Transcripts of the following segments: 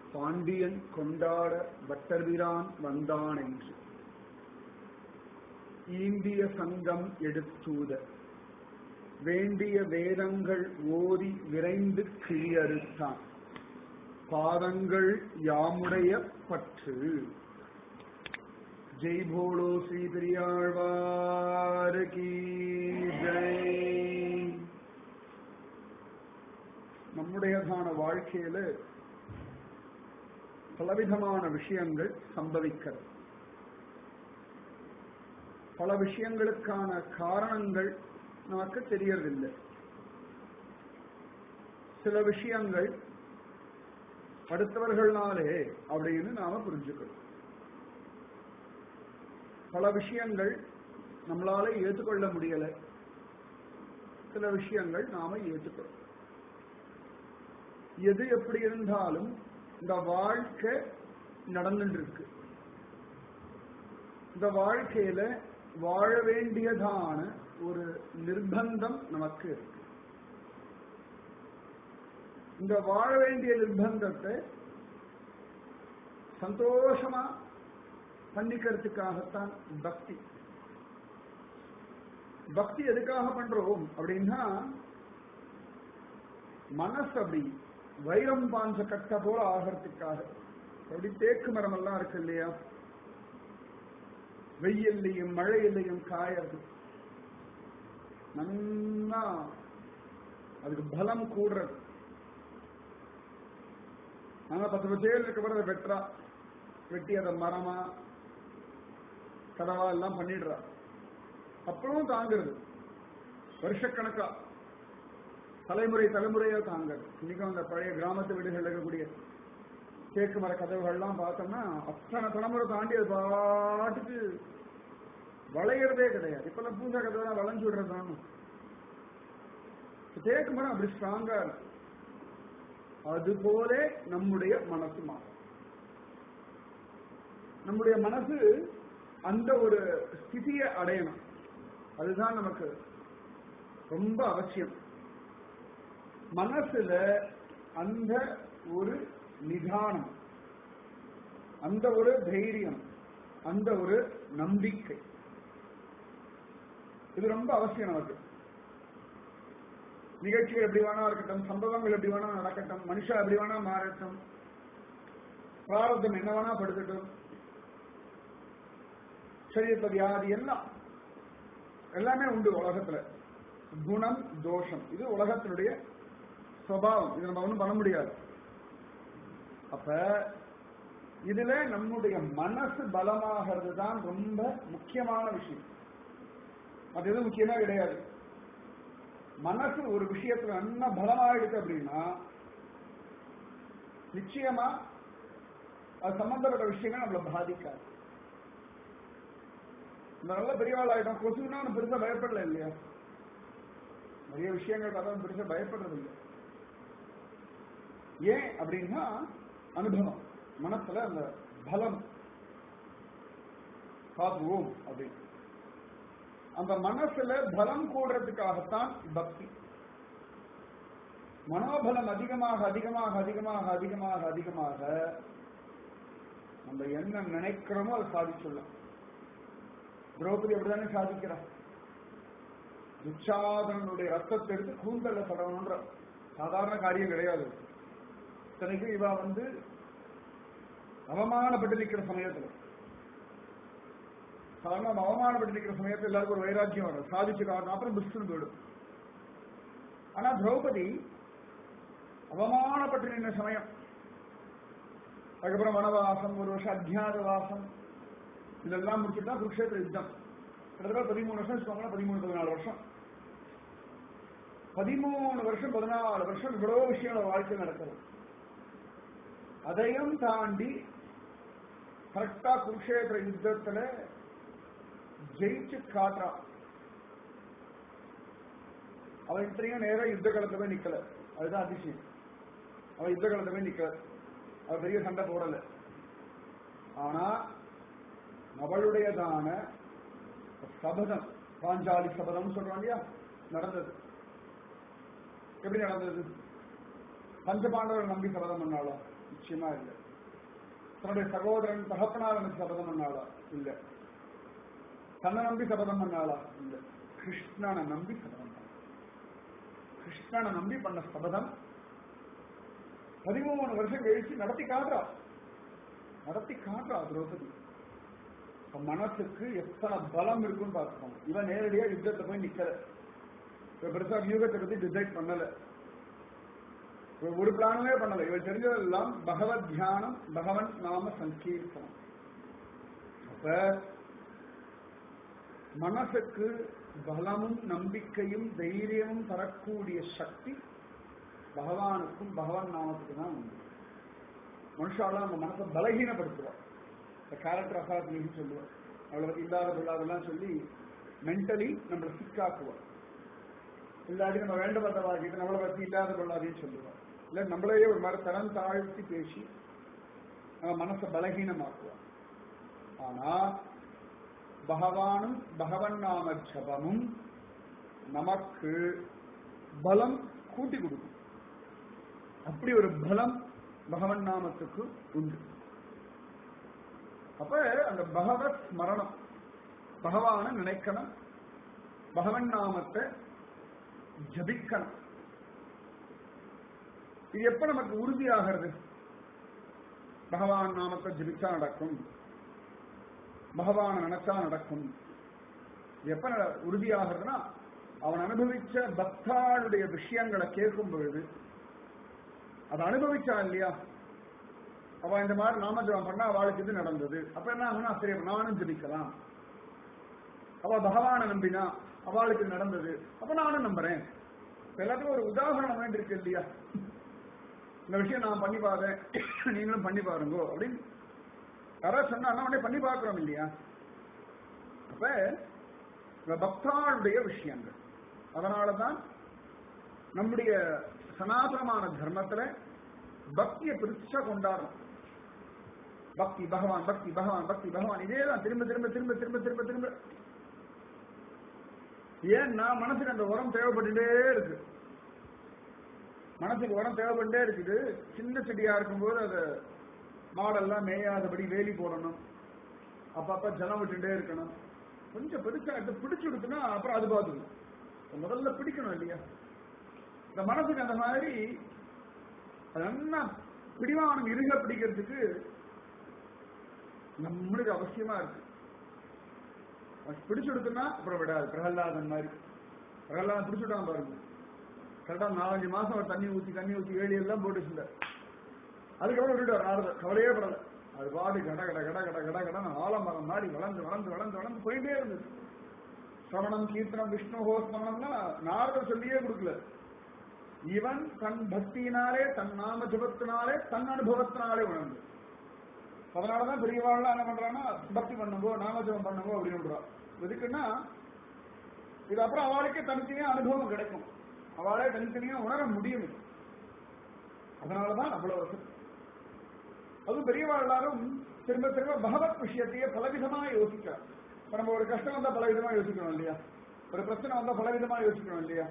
பாண்டியன் கொண்டாட பட்டர்பிரான் வந்தான் என்று ஈண்டிய சங்கம் எடுத்தூத வேண்டிய வேதங்கள் ஓதி விரைந்து கிழியறுத்தான் பாதங்கள் யாமுடைய பற்று ஜெய் போலோ ஸ்ரீ பெரியாழ்வார் கீ ஜெய் நம்முடையதான வாழ்க்கையில பலவிதமான விஷயங்கள் சம்பவிக்கிறது பல விஷயங்களுக்கான காரணங்கள் நமக்கு தெரியறதில்லை சில விஷயங்கள் அடுத்தவர்களாலே அப்படின்னு நாம புரிஞ்சுக்கணும் பல விஷயங்கள் நம்மளால ஏற்றுக்கொள்ள முடியல சில விஷயங்கள் நாம ஏற்றுக்கிறோம் எது எப்படி இருந்தாலும் இந்த வாழ்க்கை நடந்துட்டு இருக்கு இந்த வாழ்க்கையில வாழ வேண்டியதான ஒரு நிர்பந்தம் நமக்கு இருக்கு இந்த வாழ வேண்டிய நிர்பந்தத்தை சந்தோஷமா பண்ணிக்கிறதுக்காகத்தான் பக்தி பக்தி எதுக்காக பண்றோம் அப்படின்னா மனசு அப்படி வைரம் பாஞ்ச கட்ட போல ஆகிறதுக்காக அப்படி தேக்கு மரம் எல்லாம் இருக்கு இல்லையா வெயில்லையும் மழையிலையும் காயறது நன்னா அதுக்கு பலம் கூடுறது நாங்க பத்து பச்சையில் இருக்க அதை வெட்டுறா வெட்டி அதை மரமா கதவா எல்லாம் பண்ணிடுறா அப்புறம் தாங்குறது வருஷக்கணக்கா தலைமுறை தலைமுறையா தாங்குறது இன்னைக்கும் அந்த பழைய கிராமத்து வீடுகள் இருக்கக்கூடிய தேக்கு மர கதவுகள்லாம் பார்த்தோம்னா அத்தனை தலைமுறை தாண்டி அது பாட்டுக்கு வளையறதே கிடையாது இப்பெல்லாம் பூஜா கதவை வளைஞ்சு விடுறது தேக்கு மரம் அப்படி ஸ்ட்ராங்கா இருக்கு அதுபோல நம்முடைய மனசு மாறும் நம்முடைய மனசு அந்த ஒரு ஸ்திதியை அடையணும் அதுதான் நமக்கு ரொம்ப அவசியம் மனசுல அந்த ஒரு நிதானம் அந்த ஒரு தைரியம் அந்த ஒரு நம்பிக்கை இது ரொம்ப அவசியம் நமக்கு நிகழ்ச்சிகள் எப்படி வேணா இருக்கட்டும் சம்பவங்கள் எப்படி வேணா நடக்கட்டும் மனுஷா எப்படி வேணா மாறட்டும் பிராரத்தம் என்ன வேணா படுக்கட்டும் சரீரத்த வியாதி எல்லாம் எல்லாமே உண்டு உலகத்துல குணம் தோஷம் இது உலகத்தினுடைய சுவாவம் இது நம்ம ஒன்றும் பண்ண முடியாது அப்ப இதுல நம்முடைய மனசு பலமாகிறது தான் ரொம்ப முக்கியமான விஷயம் அது எதுவும் முக்கியமா கிடையாது மனசு ஒரு விஷயத்துல நல்லா பலமாயிடுச்சு அப்படின்னா நிச்சயமா அது சம்பந்தப்பட்ட விஷயங்கள் நம்மளை பாதிக்காது இந்த நல்ல பெரியவாள் ஆயிட்டோம் கொசுனா பெருசா பயப்படல இல்லையா நிறைய விஷயங்கள் பார்த்தா பெருசா பயப்படுறது இல்லை ஏன் அப்படின்னா அனுபவம் மனசுல அந்த பலம் காத்துவோம் அப்படின்னு அந்த மனசுல பலம் கூடுறதுக்காகத்தான் பக்தி மனோபலம் அதிகமாக அதிகமாக அதிகமாக அதிகமாக அதிகமாக நம்ம என்ன நினைக்கிறோமோ அதை சாதிச்சுள்ளோம் திரௌபதி அப்படிதானே சாதிக்கிறான் துச்சாதனுடைய ரத்தத்தை எடுத்து கூந்தல்ல தடவணுன்ற சாதாரண காரியம் கிடையாது இத்தனைக்கும் இவ வந்து அவமானப்பட்டு நிற்கிற சமயத்துல சாதாரண அவமானப்பட்டு நிற்கிற சமயத்துல எல்லாருக்கும் ஒரு வைராக்கியம் வரும் சாதிச்சு காரணம் அப்புறம் பிஸ்டுன்னு போயிடும் ஆனா திரௌபதி அவமானப்பட்டு நின்ற சமயம் அதுக்கப்புறம் வனவாசம் ஒரு வருஷம் அத்தியாத வாசம் இதெல்லாம் முடிச்சுட்டு தான் குருஷேத்திர யுத்தம் கிட்டத்தட்ட பதிமூணு வருஷம் வச்சுக்கோங்களேன் பதிமூணு பதினாலு வருஷம் பதிமூணு வருஷம் பதினாலு வருஷம் இவ்வளவு விஷயங்கள் வாழ்க்கை நடக்கிறது அதையும் தாண்டி கரெக்டா குருஷேத்திர யுத்தத்துல ஜெயிச்சு காட்டுறா அவன் இத்தனையும் நேரம் யுத்த களத்துல போய் நிக்கல அதுதான் அதிசயம் அவன் யுத்த களத்துல போய் நிக்கல அவ பெரிய சண்டை போடல ஆனா அவளுடையதான சபதம் பாஞ்சாலி சபதம் சொல்றாங்க இல்லையா நடந்தது எப்படி நடந்தது பஞ்சபாண்டவரை நம்பி சபதம் பண்ணாளா நிச்சயமா இல்லை தன்னுடைய சகோதரன் தகப்பனார் நம்பி சபதம் பண்ணாளா இல்ல தன்னை நம்பி சபதம் பண்ணாளா இல்ல கிருஷ்ணனை நம்பி சபதம் பண்ண கிருஷ்ணனை நம்பி பண்ண சபதம் பதிமூணு வருஷம் கழிச்சு நடத்தி காட்டுறா நடத்தி காட்டுறா திரௌபதி இப்ப மனசுக்கு எத்தனை பலம் இருக்குன்னு பார்த்துக்கோங்க இவன் நேரடியா யுத்தத்தை போய் நிக்கல இப்ப பெருசா வியூகத்தை பத்தி டிசைட் பண்ணல இவ ஒரு பிளானுமே பண்ணல இவன் தெரிஞ்சதெல்லாம் பகவத் தியானம் பகவன் நாம சங்கீர்த்தனம் அப்ப மனசுக்கு பலமும் நம்பிக்கையும் தைரியமும் தரக்கூடிய சக்தி பகவானுக்கும் பகவான் நாமத்துக்கு தான் உண்டு மனுஷாலாம் நம்ம மனசை பலகீனப்படுத்துவார் இந்த கேரக்டர் அசாத்தினு சொல்லுவார் அவளை பத்தி இல்லாத பொருளாதெல்லாம் சொல்லி மென்டலி நம்மளை சிக்காக்குவார் இல்லாட்டி நம்ம வேண்டப்பட்டவாக்கிட்டு நம்மளை பத்தி இல்லாத பொருளாதையும் சொல்லுவார் இல்ல நம்மளையே ஒரு மாதிரி தரம் தாழ்த்தி பேசி நம்ம மனசை பலகீனமாக்குவார் ஆனா பகவானும் பகவன் நாம ஜபமும் நமக்கு பலம் கூட்டி கொடுக்கும் அப்படி ஒரு பலம் பகவன் நாமத்துக்கு உண்டு அப்ப அந்த பகவத் ஸ்மரணம் பகவான நினைக்கணும் பகவன் நாமத்தை ஜபிக்கணும் இது எப்ப நமக்கு உறுதியாகிறது பகவான் நாமத்தை ஜபிச்சா நடக்கும் பகவான நினைச்சா நடக்கும் இது எப்ப நட- உறுதியாகிறதுனா அவன் அனுபவிச்ச பக்தாளுடைய விஷயங்களை கேட்கும் பொழுது அதை அனுபவிச்சா இல்லையா அவ இந்த மாதிரி நாம ஜபம் பண்ணா அவளுக்கு இது நடந்தது அப்ப என்ன ஆகும்னா சரி அப்ப நானும் ஜபிக்கலாம் அவ பகவானை நம்பினா அவளுக்கு இது நடந்தது அப்ப நானும் நம்புறேன் இப்ப எல்லாத்துக்கும் ஒரு உதாரணம் வேண்டி இருக்கு இல்லையா இந்த விஷயம் நான் பண்ணி பார்த்தேன் நீங்களும் பண்ணி பாருங்கோ அப்படின்னு யாராவது சொன்னா உடனே பண்ணி பார்க்கிறோம் இல்லையா அப்ப இந்த பக்தாளுடைய விஷயங்கள் அதனாலதான் நம்முடைய சனாதனமான தர்மத்துல பக்தியை பெருசா கொண்டாடுறோம் பக்தி பகவான் பக்தி பகவான் பக்தி பகவான் இதே தான் திரும்ப திரும்ப திரும்ப திரும்ப திரும்ப திரும்ப ஏன்னா மனசுக்கு அந்த உரம் தேவைப்பட்டுட்டே இருக்கு மனசுக்கு உரம் தேவைப்பட்டே இருக்குது சின்ன செடியா இருக்கும்போது அதை மாடெல்லாம் மேயாதபடி வேலி போடணும் அப்பப்ப ஜலம் விட்டுட்டே இருக்கணும் கொஞ்சம் பெருசா எடுத்து பிடிச்சு கொடுத்தனா அப்புறம் அது பார்த்துக்கணும் இப்ப முதல்ல பிடிக்கணும் இல்லையா இந்த மனசுக்கு அந்த மாதிரி அது என்ன பிடிவானம் இருக பிடிக்கிறதுக்கு நம்மளுக்கு அவசியமா இருக்கு அது பிடிச்சு கொடுத்தனா அப்புறம் விடாது பிரகலாதன் மாதிரி பிரகலாதன் பிடிச்சுட்டான் பாருங்க கரெக்டா நாலஞ்சு மாசம் அவர் தண்ணி ஊத்தி தண்ணி ஊத்தி வேலி எல்லாம் போட்டு வச்சிருந்தார் அதுக்கப்புறம் விட்டுட்டார் நாரதர் கவலையே படல அது பாடி கட கட கட கட கட கட ஆலமரம் மாதிரி வளர்ந்து வளர்ந்து வளர்ந்து வளர்ந்து போயிட்டே இருந்தது சிரவணம் கீர்த்தனம் விஷ்ணு ஹோஸ்மனம்னா நாரதர் சொல்லியே கொடுக்கல இவன் தன் பக்தியினாலே தன் நாம ஜபத்தினாலே தன் அனுபவத்தினாலே உணர்ந்து அதனாலதான் பெரியவாள்லாம் என்ன பண்றான்னா பக்தி பண்ணுங்கோ நாம ஜபம் பண்ணுங்கோ அப்படின்னு எதுக்குன்னா இது அப்புறம் அவளுக்கே தனித்தனியா அனுபவம் கிடைக்கும் அவளே தனித்தனியா உணர முடியும் இது. அதனாலதான் அவ்வளவு வசதி அதுவும் பெரியவா எல்லாரும் திரும்ப திரும்ப பகவத் விஷயத்தையே பலவிதமா யோசிக்கிறார் இப்ப நம்ம ஒரு கஷ்டம் வந்தா பலவிதமா யோசிக்கணும் இல்லையா ஒரு பிரச்சனை வந்தா பலவிதமா யோசிக்கணும் இல்லையா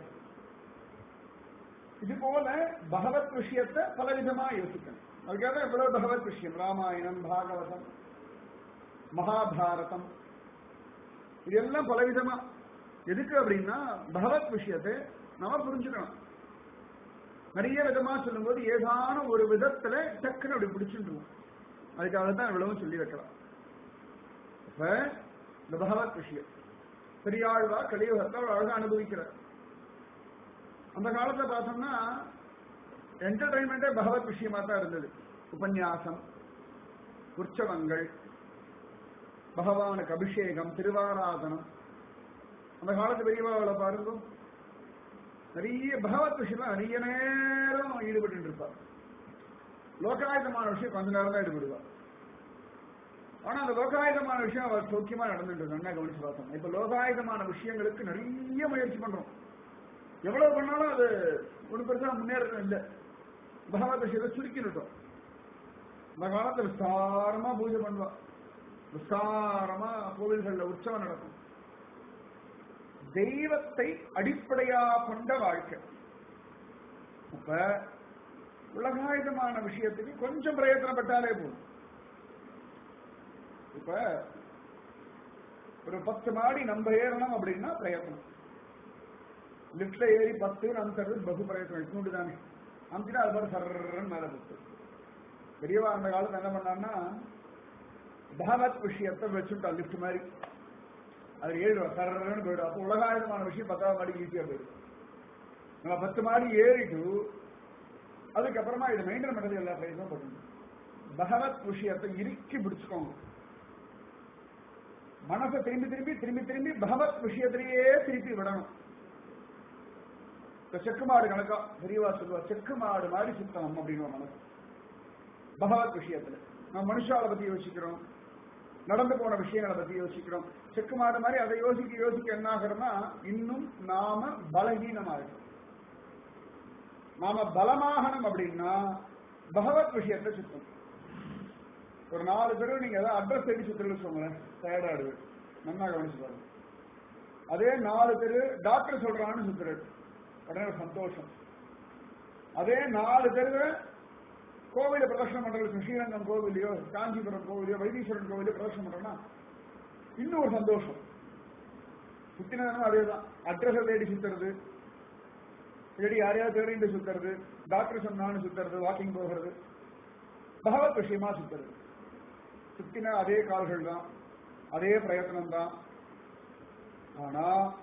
இது போல பகவத் விஷயத்தை பலவிதமா யோசிக்கணும் அதுக்காக இவ்வளவு பகவத் விஷயம் ராமாயணம் பாகவதம் மகாபாரதம் இதெல்லாம் பலவிதமா எதுக்கு அப்படின்னா பகவத் விஷயத்தை நாம புரிஞ்சுக்கணும் நிறைய விதமா சொல்லும்போது ஏதான ஒரு விதத்துல டக்குன்னு அப்படி பிடிச்சிருவோம் அதுக்காக தான் இவ்வளவும் சொல்லி வைக்கலாம் இப்ப இந்த பகவத் விஷயம் பெரியாழ்வா கலியுகத்தை அவர் அழகா அனுபவிக்கிறார் அந்த காலத்துல பார்த்தோம்னா என்டர்டைன்மெண்டே பகவத் விஷயமா தான் இருந்தது உபன்யாசம் உற்சவங்கள் பகவானுக்கு அபிஷேகம் திருவாராதனம் அந்த காலத்து பெரியவாளை பாருங்க நிறைய பகவத் விஷயம் நிறைய நேரம் ஈடுபட்டு இருப்பார் லோகாயுதமான விஷயம் கொஞ்ச நேரம் தான் ஈடுபடுவார் ஆனா அந்த லோகாயுதமான விஷயம் அவர் சௌக்கியமா நடந்துட்டு இருக்கு. நல்லா கவனிச்சு பார்த்தோம் இப்ப லோகாயுதமான விஷயங்களுக்கு நிறைய முயற்சி பண்றோம் எவ்வளவு பண்ணாலும் அது ஒரு பெருசா முன்னேறது இல்லை பகவத் விஷயத்தை சுருக்கிட்டோம் அந்த காலத்துல விஸ்தாரமா பூஜை பண்ணுவா விஸ்தாரமா கோவில்கள்ல உற்சவம் நடக்கும் தெய்வத்தை அடிப்படையா கொண்ட வாழ்க்கை அப்ப உலகாயுதமான விஷயத்துக்கு கொஞ்சம் பிரயத்தனப்பட்டாலே போதும் இப்ப ஒரு பத்து மாடி நம்ம ஏறணும் அப்படின்னா பிரயத்தனம் லிப்ட்ல ஏறி பத்து நம்புறது பகு பிரயத்தனம் இட்னூண்டு தானே அமுத்தினா அது மாதிரி சர்றன்னு மேல போட்டு பெரியவா அந்த காலத்துல என்ன பண்ணான்னா பகவத் விஷயத்தை வச்சுட்டா லிப்ட் மாதிரி அது ஏறிடுவா சர்றன்னு போயிடும் அப்போ உலகாயுதமான விஷயம் பத்தாவது மாடி ஈஸியா போயிடும் நம்ம பத்து மாடி ஏறிட்டு அதுக்கப்புறமா இது மெயின்டைன் பண்றது எல்லா பிரயத்தனம் பண்ணணும் பகவத் விஷயத்தை இறுக்கி பிடிச்சுக்கோங்க மனசை திரும்பி திரும்பி திரும்பி திரும்பி பகவத் விஷயத்திலேயே திருப்பி விடணும் இந்த செக்கு மாடு கணக்கா பெரியவா சொல்லுவா செக்கு மாடு மாதிரி சுத்தம் அப்படின்னு மனசு பகவத் விஷயத்துல நம்ம மனுஷாவை பத்தி யோசிக்கிறோம் நடந்து போன விஷயங்களை பத்தி யோசிக்கிறோம் செக்கு மாடு மாதிரி அதை யோசிக்க யோசிக்க என்ன ஆகிறோம்னா இன்னும் நாம பலகீனமாயிடும் நாம பலமாகணும் அப்படின்னா பகவத் விஷயத்தை சுத்தம் ஒரு நாலு பேரும் நீங்க ஏதாவது அட்ரஸ் தேடி சுத்துறது சொல்லுங்களேன் டயர்டாடு நல்லா கவனிச்சு பாருங்க அதே நாலு பேரு டாக்டர் சொல்றான்னு சுத்துறது உடனே ஒரு சந்தோஷம் அதே நாலு பேரு கோவில பிரதர்ஷனம் பண்றது ஸ்ரீரங்கம் கோவிலையோ காஞ்சிபுரம் கோவிலையோ வைத்தீஸ்வரன் கோவிலையோ பிரதர்ஷனம் பண்றோம்னா இன்னும் ஒரு சந்தோஷம் சுத்தினதும் அதேதான் அட்ரஸ் தேடி சுத்துறது இல்லாட்டி யாரையாவது தேடிட்டு சுத்துறது டாக்டர் சொன்னான்னு சுத்துறது வாக்கிங் போகிறது பகவத் விஷயமா சுத்துறது சுத்தின அதே கால்கள் தான் அதே பிரயத்தனம் தான் ஆனா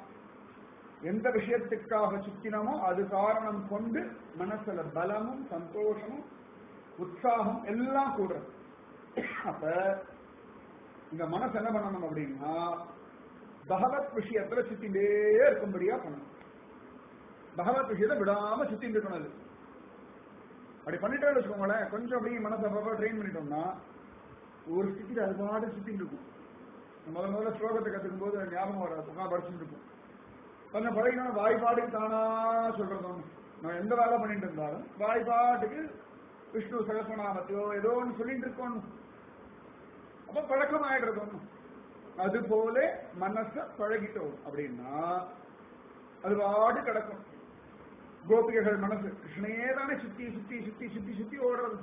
எந்த விஷயத்துக்காக சுத்தினமோ அது காரணம் கொண்டு மனசுல பலமும் சந்தோஷமும் உற்சாகம் எல்லாம் கூடுறது அப்ப இந்த மனசு என்ன பண்ணணும் அப்படின்னா பகவத் விஷயத்துல சுத்திண்டே இருக்கும்படியா பண்ணணும் பகவத் விஷயத்தை விடாம சுத்திட்டு இருக்கணும் அது அப்படி பண்ணிட்டோம்னு வச்சுக்கோங்களேன் கொஞ்சம் அப்படியே மனசை அப்பப்போ ட்ரெயின் பண்ணிட்டோம்னா ஒரு ஸ்திதியில் அது பாட்டு சுத்திட்டு இருக்கும் முதல்ல முதல்ல ஸ்லோகத்தை கத்துக்கும் போது ஞாபகம் வராது புகா படிச்சுட்டு இருக்கும் கொஞ்சம் பழகினா வாய்ப்பாட்டுக்கு தானா சொல்றது ஒண்ணு நான் எந்த வேலை பண்ணிட்டு இருந்தாலும் வாய்ப்பாட்டுக்கு விஷ்ணு சகசநாமத்தையோ ஏதோ ஒன்று சொல்லிட்டு இருக்கணும் அப்ப பழக்கம் ஆயிடுறது ஒண்ணு அது போல மனச பழகிட்டோம் அப்படின்னா அது பாடு கிடக்கும் கோபிகைகள் மனசு கிருஷ்ணனே தானே சுத்தி சுத்தி சுத்தி சுத்தி சுத்தி ஓடுறது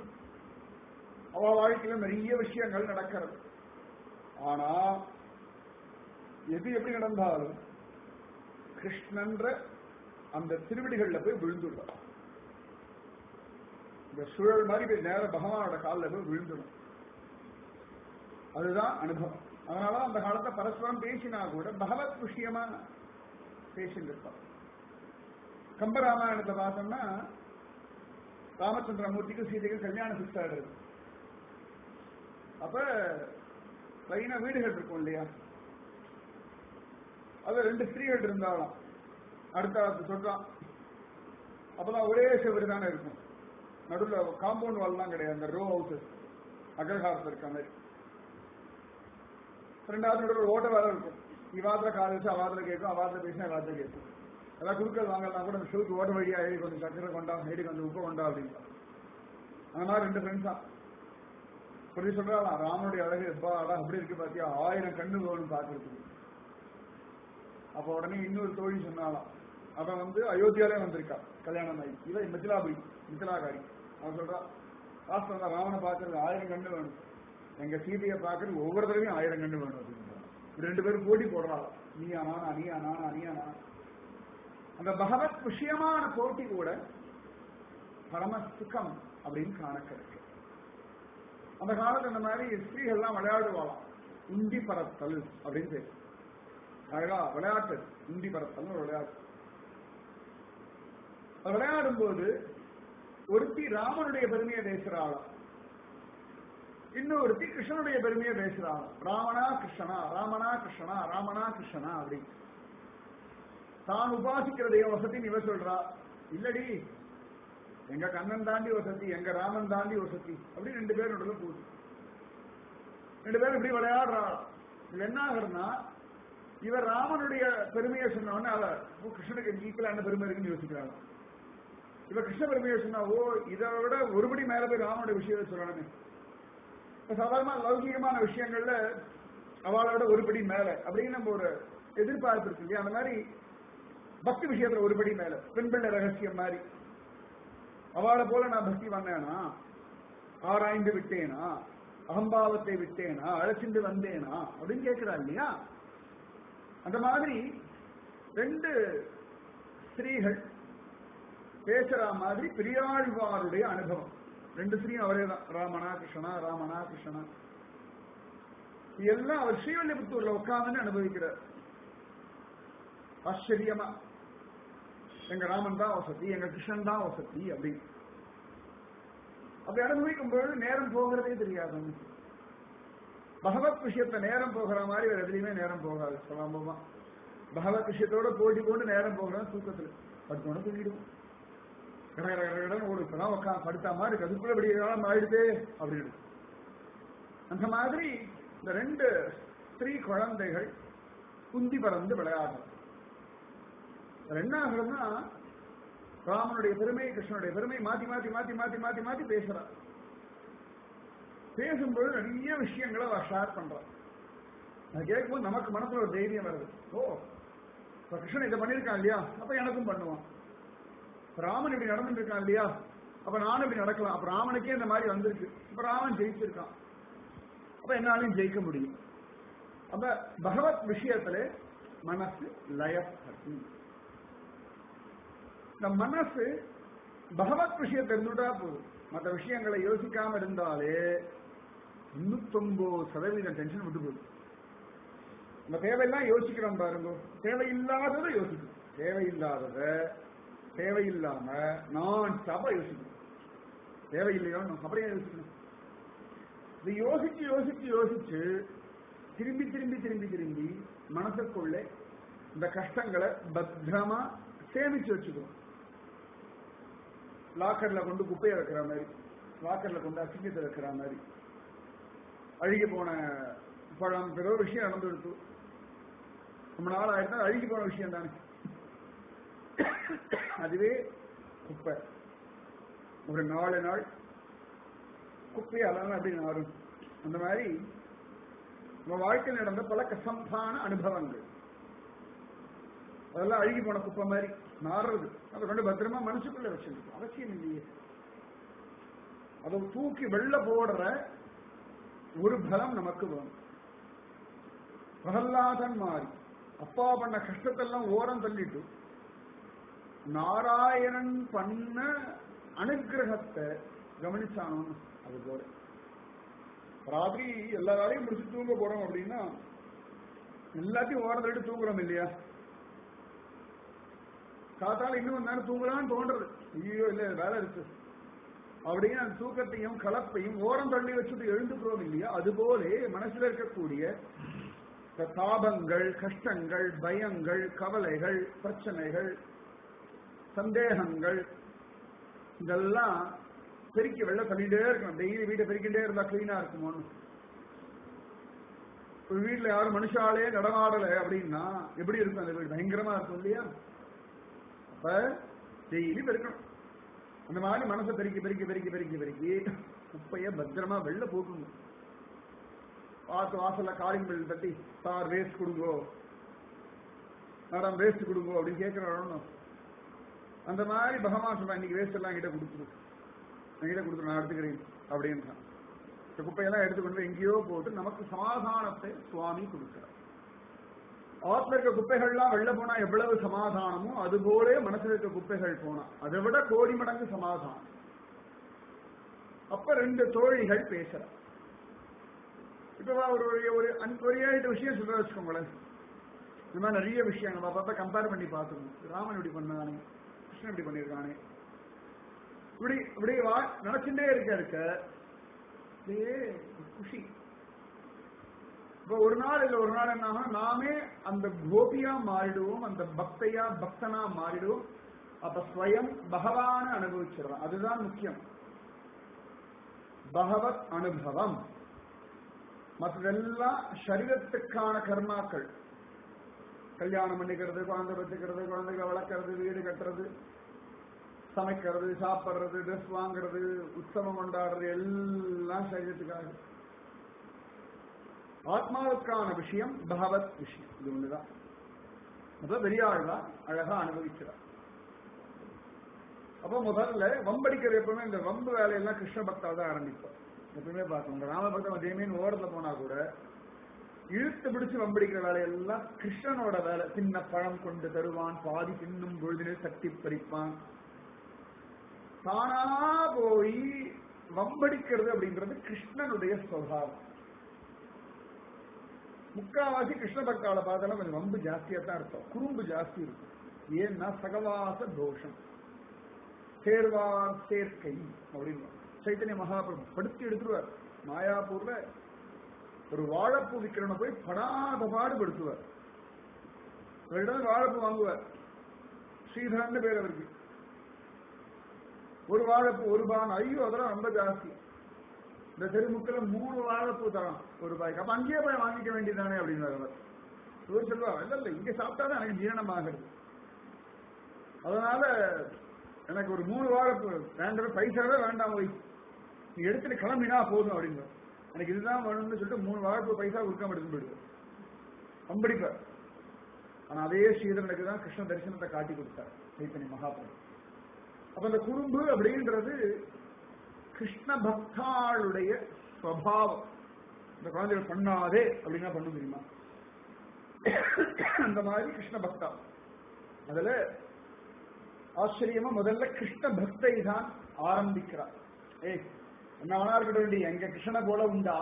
அவ வாழ்க்கையில நிறைய விஷயங்கள் நடக்கிறது ஆனா எது எப்படி நடந்தாலும் கிருஷ்ணன்ற அந்த திருவிடிகள்ல போய் விழுந்துடும் இந்த சுழல் மாதிரி போய் நேர பகவானோட காலில் போய் விழுந்துடும் அதுதான் அனுபவம் அதனால அந்த காலத்தை பரஸ்பரம் பேசினா கூட பகவத் விஷயமா பேசிட்டு இருப்பான் கம்பராமாயணத்தை பார்த்தோம்னா ராமச்சந்திரமூர்த்திக்கும் சீதைக்கும் கல்யாணம் ஃபிக்ஸ் ஆயிடுது அப்ப லைனா வீடுகள் இருக்கும் இல்லையா அது ரெண்டு ஸ்திரீகள் இருந்தாலும் அடுத்த சொல்றான் அப்பதான் ஒரே செவரு தானே இருக்கும் நடுவில் காம்பவுண்ட் வால்லாம் கிடையாது அந்த ரோ ஹவுசஸ் அகரகாரத்தில் இருக்க மாதிரி ரெண்டாவது நடுவில் ஓட்ட வேலை இருக்கும் இவாத்துல கால் வச்சு அவாத்துல கேட்கும் அவாத்துல பேசினா அவாத்துல கேட்கும் எல்லாம் குடுக்கல் வாங்கலாம் கூட அந்த ஷூக்கு ஓட்ட வழியா ஏறி கொஞ்சம் சக்கரை கொண்டா ஏறி கொஞ்சம் உப்பு கொண்டா அப்படின்னு அந்த மாதிரி ரெண்டு ஃப்ரெண்ட்ஸ் தான் சொல்லி சொல்றாளாம் ராமனுடைய அழகு எப்பா அடா அப்படி இருக்கு பாத்தியா ஆயிரம் கண்ணு வேணும் பாக்குறதுக்கு அப்ப உடனே இன்னொரு தோழி சொன்னாலாம் அவன் வந்து அயோத்தியாலே வந்திருக்கா கல்யாணம் ஆகி இவன் மிथिलाபுரி மிथिलाகாரி அவன் சொல்றா வாஸ்தவம் தான் ராவனை பாக்குறது ஆயிரம் கண்ணு வேணும் எங்க சீதையை பாக்குறது ஒவ்வொரு தடவையும் ஆயிரம் கண்ணு வேணும் அப்படின்னு ரெண்டு பேரும் போட்டி போடுறாள் நீயா நானா நீயா நானா நீயா நானா அந்த பகவத் விஷயமான போட்டி கூட பரம சுகம் அப்படின்னு காண கிடைக்கும் அந்த காலத்துல இந்த மாதிரி ஸ்திரீகள்லாம் விளையாடுவாளாம் உண்டி பரத்தல் அப்படின்னு பேரு அழகா விளையாட்டு உண்டி பரத்தல் ஒரு விளையாட்டு அது விளையாடும் போது ஒருத்தி ராமனுடைய பெருமையை பேசுறாளாம் இன்னொருத்தி கிருஷ்ணனுடைய பெருமையை பேசுறாளாம் ராமனா கிருஷ்ணனா ராமனா கிருஷ்ணனா ராமனா கிருஷ்ணனா அப்படி தான் உபாசிக்கிற தெய்வ வசதி இவ சொல்றா இல்லடி எங்க கண்ணன் தாண்டி வசதி எங்க ராமன் தாண்டி வசதி அப்படி ரெண்டு பேரும் நடுவில் போகுது ரெண்டு பேரும் இப்படி விளையாடுறா இது என்ன ஆகுறதுன்னா இவர் ராமனுடைய பெருமையை சொன்ன உடனே அவ ஓ, கிருஷ்ணனுக்கு ஈக்குவலா என்ன பெருமை இருக்குன்னு யோசிக்கிறாங்க இவ கிருஷ்ண பெருமையை சொன்னா ஓ இதை விட ஒருபடி மேல போய் ராமனுடைய விஷயத்தை சொல்லணுமே இப்ப சாதாரண லௌகிகமான விஷயங்கள்ல அவளை விட ஒருபடி மேல அப்படின்னு நம்ம ஒரு எதிர்பார்ப்பு இருக்கு இல்லையா அந்த மாதிரி பக்தி விஷயத்துல ஒருபடி மேல பெண் பிள்ளை ரகசியம் மாதிரி அவளை போல நான் பக்தி பண்ணேனா ஆராய்ந்து விட்டேனா அகம்பாவத்தை விட்டேனா அழைச்சிட்டு வந்தேனா அப்படின்னு கேட்கிறா இல்லையா அந்த மாதிரி ரெண்டு ஸ்திரீகள் பேசுற மாதிரி பெரியாழ்வாருடைய அனுபவம் ரெண்டு ஸ்திரீயும் அவரே தான் ராமனா கிருஷ்ணனா ராமனா கிருஷ்ணனா எல்லாம் அவர் ஸ்ரீவல்லிபுத்தூர்ல உட்கார்ந்து அனுபவிக்கிறார் ஆச்சரியமா எங்க ராமன் தான் வசதி எங்க கிருஷ்ணன் தான் வசதி அப்படின்னு அப்படி அனுபவிக்கும் பொழுது நேரம் போகிறதே தெரியாது நமக்கு. பகவத் விஷயத்த நேரம் போகிற மாதிரி வேற எதுலையுமே நேரம் போகாது சுலபமா பகவத் விஷயத்தோட போட்டி போட்டு நேரம் போகிறோம் தூக்கத்துல படுத்தோட தூங்கிடுவோம் கட கட கட கடன்னு ஓடும் இப்பதான் உட்காந்து படுத்த மாதிரி இருக்கு. அதுக்குள்ள இப்படி காலம் ஆயிடுதே அப்படின்னு அந்த மாதிரி இந்த ரெண்டு ஸ்திரீ குழந்தைகள் குந்தி பறந்து விளையாடுறது அதுல என்ன ஆகுதுன்னா ராமனுடைய பெருமை கிருஷ்ணனுடைய பெருமை மாத்தி மாத்தி மாத்தி மாத்தி மாத்தி மாத்தி பேசுறார் பேசும்போது நிறைய விஷயங்களை அவ ஷேர் பண்றான் அது கேட்கும்போது நமக்கு மனசுல ஒரு தைரியம் வருது ஓ இப்ப கிருஷ்ணன் இதை பண்ணியிருக்கான் இல்லையா அப்ப எனக்கும் பண்ணுவான் இப்ப ராமன் இப்படி நடந்துட்டு இருக்கான் இல்லையா அப்ப நானும் இப்படி நடக்கலாம் அப்ப ராமனுக்கே இந்த மாதிரி வந்திருக்கு இப்ப ராமன் ஜெயிச்சிருக்கான் அப்ப என்னாலையும் ஜெயிக்க முடியும் அப்ப பகவத் விஷயத்துல மனசு லயப்பதி இந்த மனசு பகவத் விஷயத்தை இருந்துட்டா போதும் மற்ற விஷயங்களை யோசிக்காம இருந்தாலே தொண்ணூத்தொன்பது சதவீதம் டென்ஷன் விட்டு போகுது நம்ம தேவையெல்லாம் யோசிக்கிறோம் பாருங்க தேவையில்லாததை யோசிக்கணும் தேவையில்லாதத தேவையில்லாம நான் ஸ்டாப்பா யோசிக்கணும் தேவையில்லையோ அப்படியே யோசிக்கணும் இது யோசிச்சு யோசிச்சு யோசிச்சு திரும்பி திரும்பி திரும்பி திரும்பி மனசுக்குள்ள இந்த கஷ்டங்களை பத்திரமா சேமிச்சு வச்சுக்கணும் லாக்கர்ல கொண்டு குப்பையை வைக்கிற மாதிரி லாக்கர்ல கொண்டு அசிங்கத்தை வைக்கிற மாதிரி அழுகி போன பழம் ஏதோ விஷயம் நடந்துடுத்து ரொம்ப நாள் ஆயிருந்தா அழுகி போன விஷயம் தானே அதுவே குப்பை ஒரு நாலு நாள் குப்பை அதான் அப்படி நாரும் அந்த மாதிரி நம்ம வாழ்க்கையில் நடந்த பல கசம்பான அனுபவங்கள் அதெல்லாம் அழுகி போன குப்பை மாதிரி நாடுறது அதை கொண்டு பத்திரமா மனசுக்குள்ள வச்சிருக்கோம் அவசியம் இல்லையே அதை தூக்கி வெள்ள போடுற ஒரு பலம் நமக்கு வேணும் பிரகல்லாதன் மாறி அப்பா பண்ண கஷ்டத்தெல்லாம் ஓரம் தள்ளிட்டு நாராயணன் பண்ண அனுகிரகத்தை கவனிச்சானோன்னு அது போல ராத்திரி எல்லா வேலையும் முடிச்சு தூங்க போறோம் அப்படின்னா எல்லாத்தையும் ஓரம் தள்ளிட்டு தூங்குறோம் இல்லையா காத்தால இன்னும் நேரம் தூங்கலாம்னு தோன்றது ஐயோ இல்ல வேலை இருக்கு அப்படின்னு அந்த தூக்கத்தையும் கலப்பையும் ஓரம் தள்ளி வச்சுட்டு எழுந்துக்கிறோம் இல்லையா அதுபோல மனசுல இருக்கக்கூடிய இந்த தாபங்கள் கஷ்டங்கள் பயங்கள் கவலைகள் பிரச்சனைகள் சந்தேகங்கள் இதெல்லாம் பெருக்கி வெள்ள தள்ளிட்டே இருக்கணும் டெய்லி வீட்டை பெருக்கிட்டே இருந்தா கிளீனா இருக்குமோன்னு ஒரு வீட்டுல யாரும் மனுஷாலே நடமாடல அப்படின்னா எப்படி இருக்கும் அந்த வீடு பயங்கரமா இருக்கும் இல்லையா அப்ப டெய்லி பெருக்கணும் அந்த மாதிரி மனசை பெருக்கி பெருக்கி பெருக்கி பெருக்கி பெருக்கி குப்பைய பத்திரமா வெளில போட்டுணும் பார்த்து வாசல்ல காலிங் பெல் தட்டி சார் வேஸ்ட் கொடுங்கோ மேடம் வேஸ்ட் கொடுங்கோ அப்படின்னு கேட்கிறோம் அந்த மாதிரி பகவான் சொல்றான் இன்னைக்கு வேஸ்ட் எல்லாம் என்கிட்ட கொடுத்துரு என்கிட்ட கொடுத்துரு நான் எடுத்துக்கிறேன் அப்படின்னு இந்த குப்பையெல்லாம் எடுத்துக்கொண்டு போய் எங்கேயோ போட்டு நமக்கு சமாதானத்தை சுவாமி கொடுக்கிறார் ஆத்ம இருக்க குப்பைகள்லாம் வெளில போனா எவ்வளவு சமாதானமோ அது போலே மனசுல இருக்க குப்பைகள் போனா அதை விட கோடி மடங்கு சமாதானம் அப்ப ரெண்டு தோழிகள் பேசுற இப்ப ஒரு ஒரு- ஒரு அன்- ஒரு ஏழு எட்டு விஷயம் சொல்ற வச்சுக்கோங்களேன் இந்த மாதிரி நிறைய விஷயம் நம்ம அப்பப்ப கம்பேர் பண்ணி பார்த்துக்கணும் ராமன் இப்படி பண்ணானே கிருஷ்ணன் இப்படி பண்ணியிருக்கானே இப்படி இப்படி வா நினைச்சுட்டே இருக்க இருக்க அப்படியே குஷி இப்ப ஒரு நாள் இல்ல ஒரு நாள் என்ன ஆகும் நாமே அந்த கோபியா மாறிடுவோம் அந்த பக்தையா பக்தனா மாறிடுவோம் அப்ப ஸ்வயம் பகவான அனுபவிச்சிடறோம் அதுதான் முக்கியம் பகவத் அனுபவம் மற்றதெல்லாம் சரீரத்துக்கான கர்மாக்கள் கல்யாணம் பண்ணிக்கிறது குழந்தை பெற்றுக்கிறது குழந்தைகளை வளர்க்கறது வீடு கட்டுறது சமைக்கிறது சாப்பிடுறது ட்ரெஸ் வாங்குறது உற்சவம் கொண்டாடுறது எல்லாம் சரீரத்துக்காக ஆத்மாவுக்கான விஷயம் பகவத் விஷயம் இது ஒண்ணுதான் அதான் பெரியாள் தான் அழகா அனுபவிக்கிறார் அப்போ முதல்ல வம்படிக்கிற எப்பவுமே இந்த வம்பு வேலையெல்லாம் கிருஷ்ண பக்தா தான் ஆரம்பிப்போம் எப்பவுமே பார்க்கணும் இந்த ராமபக்தன் ஜெயமீன் ஓரத்துல போனா கூட இழுத்து பிடிச்சு வம்படிக்கிற வேலையெல்லாம் கிருஷ்ணனோட வேலை சின்ன பழம் கொண்டு தருவான் பாதி தின்னும் பொழுதினில் சக்தி பறிப்பான் தானா போய் வம்படிக்கிறது அப்படின்றது கிருஷ்ணனுடைய சுவாவம் முக்காவாசி கிருஷ்ண பக்தால பார்த்தாலும் கொஞ்சம் வம்பு ஜாஸ்தியா தான் இருக்கும் குறும்பு ஜாஸ்தி இருக்கும் ஏன்னா சகவாச தோஷம் சேர்வார் சேர்க்கை அப்படின்னு சைத்தன்ய மகாபிரபு படுத்தி எடுத்துருவார் மாயாப்பூர்ல ஒரு வாழைப்பூ விற்கிறவனை போய் படாத பாடுபடுத்துவார் அவரிடம் வாழைப்பூ வாங்குவார் ஸ்ரீதரன் பேர் அவருக்கு ஒரு வாழைப்பூ ஒரு பான் ஐயோ அதெல்லாம் ரொம்ப ஜாஸ்தி இந்த தெருமுக்கில் மூணு வாழைப்பூ தரோம் ஒரு ரூபாய்க்கு அப்ப அங்கேயே போய் வாங்கிக்க வேண்டியதானே அப்படின்னு அவர் இவர் சொல்லுவார் இல்ல இல்ல இங்க சாப்பிட்டாதான் எனக்கு ஜீரணமாகுது அதனால எனக்கு ஒரு மூணு வாழைப்பூ வேண்டாம் பைசாவே வேண்டாம் போய் நீ எடுத்துட்டு கிளம்பினா போதும் அப்படின்னு எனக்கு இதுதான் வேணும்னு சொல்லிட்டு மூணு வாழைப்பூ பைசா கொடுக்காம எடுத்து போயிடுவார் அம்படிப்பார் ஆனா அதே ஸ்ரீதரனுக்கு தான் கிருஷ்ண தரிசனத்தை காட்டி கொடுத்தார் சைத்தன்ய மகாபிரபு அப்ப அந்த குறும்பு அப்படின்றது கிருஷ்ண பக்தாளுடைய ஸ்வபாவம் இந்த குழந்தைகள் பண்ணாதே அப்படின்னா பண்ணும் தெரியுமா அந்த மாதிரி கிருஷ்ண பக்தா அதுல ஆச்சரியமா முதல்ல கிருஷ்ண பக்தை தான் ஆரம்பிக்கிறார் ஏய் என்ன வேணா இருக்கட்டும் வேண்டி எங்க கிருஷ்ணனை போல உண்டா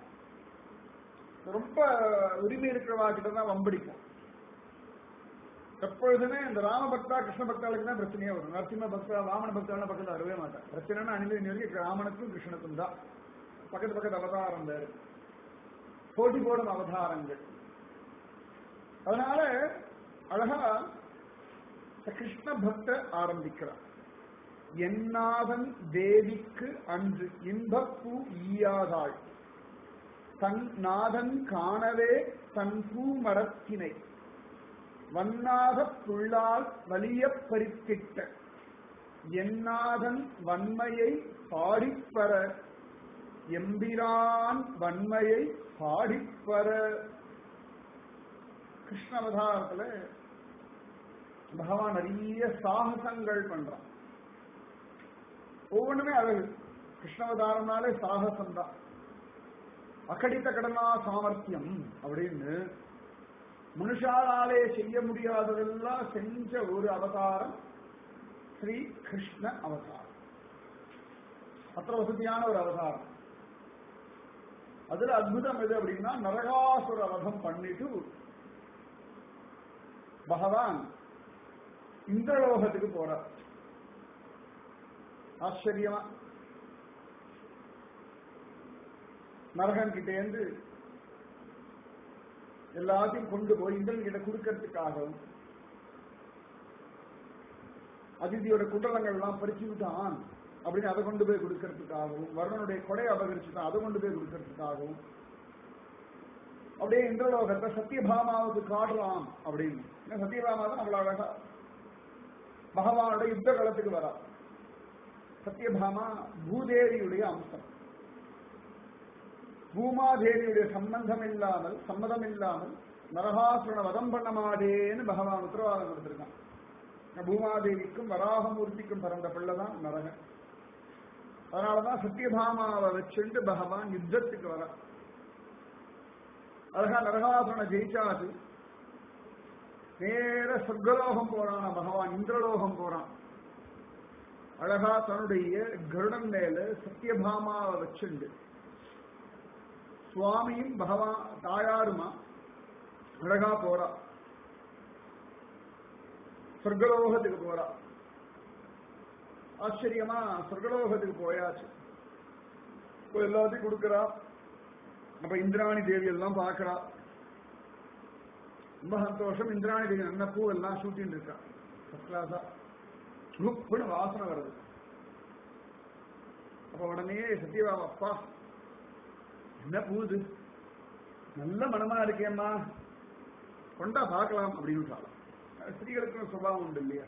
ரொம்ப உரிமை இருக்கிறவா கிட்ட தான் வம்படிக்கும் எப்பொழுதுமே இந்த ராம பக்தா கிருஷ்ண பக்தாளுக்கு தான் பிரச்சனையே வரும் நரசிம்ம பக்தா வாமன பக்தாலாம் பக்கத்துல வரவே மாட்டான் பிரச்சனைனா அணிந்து வரைக்கும் ராமனுக்கும் கிருஷ்ணனுக்கும் தான் பக்கத்து பக்கத்து அவதாரம் வேறு போட்டி போடும் அவதாரங்கள் அதனால அழகா கிருஷ்ண பக்த ஆரம்பிக்கிறார் என்னாதன் தேவிக்கு அன்று இன்பப்பூ ஈயாதாள் தன் நாதன் காணவே தன் பூமரத்தினை வண்ணாக புள்ளால் வலியப் பறித்திட்ட என்னாதன் வன்மையை பாடிப்பற எம்பிரான் வன்மையை பாடிப்பற கிருஷ்ண அவதாரத்துல பகவான் நிறைய சாகசங்கள் பண்றான் ஒவ்வொன்றுமே அழகு கிருஷ்ணவதாரம்னாலே சாகசம் தான் அக்கடித்த கடனா சாமர்த்தியம் அப்படின்னு மனுஷாலாலே செய்ய முடியாததெல்லாம் செஞ்ச ஒரு அவதாரம் ஸ்ரீ கிருஷ்ண அவதாரம் அത്ര வசதியான ஒரு அவதாரம் அதுல அற்புதம் எது அப்படின்னா நரகாசுர வதம் பண்ணிட்டு பகவான் இந்திரலோகத்துக்கு போறார் ஆச்சரியமா நரகன் கிட்டேந்து எல்லாத்தையும் கொண்டு போய் இந்திரன் கிட்ட கொடுக்கறதுக்காகவும் அதிதியோட குண்டலங்கள் எல்லாம் பறிச்சு விட்டான் அப்படின்னு அதை கொண்டு போய் கொடுக்கறதுக்காகவும் வருணனுடைய கொடை அபகரிச்சுட்டான் அதை கொண்டு போய் கொடுக்கறதுக்காகவும் அப்படியே இந்திரலோகத்தை சத்தியபாமாவுக்கு காட்டலாம் அப்படின்னு ஏன்னா சத்தியபாமா தான் அவ்வளவு அழகா பகவானோட யுத்த களத்துக்கு வரா சத்தியபாமா பூதேவியுடைய அம்சம் பூமாதேவியுடைய சம்பந்தம் இல்லாமல் சம்மதம் இல்லாமல் நரகாசுரனை வதம் பண்ண மாட்டேன்னு பகவான் உத்தரவாதம் கொடுத்திருக்கான் பூமாதேவிக்கும் வராகமூர்த்திக்கும் பிறந்த பிள்ளை தான் நரகன் அதனாலதான் சத்தியபாமாவை வச்சுட்டு பகவான் யுத்தத்துக்கு வர அழகா நரகாசுரனை ஜெயிச்சாது நேர சொர்க்கலோகம் போறான் பகவான் இந்திரலோகம் போறான் அழகா தன்னுடைய கருடன் மேல சத்தியபாமாவை வச்சுண்டு சுவாமியும் பகவான் தாயாருமா அழகா போறா சொர்க்கலோகத்துக்கு போறா ஆச்சரியமா சொர்க்கலோகத்துக்கு போயாச்சு இப்போ எல்லாத்தையும் கொடுக்கறா அப்ப இந்திராணி தேவி எல்லாம் பார்க்கறா ரொம்ப சந்தோஷம் இந்திராணி தேவி நல்ல பூ எல்லாம் சூட்டின்னு இருக்கா ஃபர்ஸ்ட் கிளாஸா குப்புன்னு வாசனை வருது அப்ப உடனே சத்யபாமா அப்பா என்ன பூது நல்ல மனமா இருக்கேம்மா கொண்டா பார்க்கலாம் அப்படின்னு சொல்லலாம் ஸ்திரீகளுக்கு சுபாவம் உண்டு இல்லையா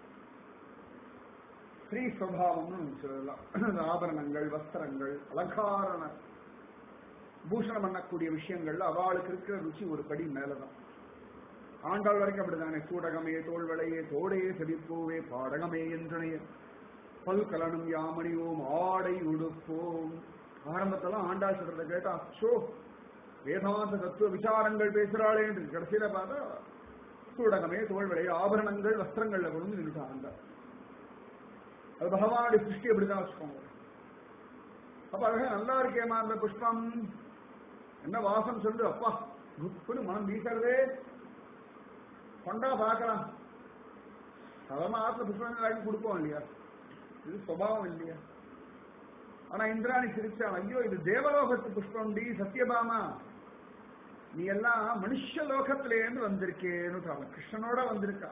ஸ்ரீ சுவாவம்னு சொல்லலாம் ஆபரணங்கள் வஸ்திரங்கள் அலங்காரண பூஷணம் பண்ணக்கூடிய விஷயங்கள்ல அவளுக்கு இருக்கிற ருச்சி ஒரு படி மேலதான் ஆண்டாள் வரைக்கும் அப்படிதானே சூடகமே தோல்வளையே தோடையே செவிப்பூவே பாடகமே என்றனைய பல்கலனும் யாமணியோம் ஆடை உடுப்போம் ஆரம்பத்தெல்லாம் ஆண்டாள் சொல்றத கேட்டா ஷோ வேதாந்த தத்துவ விசாரங்கள் பேசுறாளே என்று கடைசியில பார்த்தா சூடகமே தோல்வடை ஆபரணங்கள் வஸ்திரங்கள்ல கொண்டு வந்து நின்றுட்டான் ஆண்டாள் அது பகவானுடைய சிருஷ்டி அப்படிதான் வச்சுக்கோங்க அப்ப அழகா நல்லா இருக்கேமா அந்த புஷ்பம் என்ன வாசம் சொல்லு அப்பா குப்புன்னு மனம் வீசுறதே கொண்டா பார்க்கலாம் சாதாரண ஆத்துல புஷ்பம் வாங்கி கொடுப்போம் இல்லையா இது சுபாவம் இல்லையா ஆனா இந்திராணி சிரிச்சான் ஐயோ இது தேவலோகத்து புஷ்பம் டி சத்யபாமா நீ எல்லாம் மனுஷ லோகத்திலேருந்து வந்திருக்கேன்னு கிருஷ்ணனோட வந்திருக்கா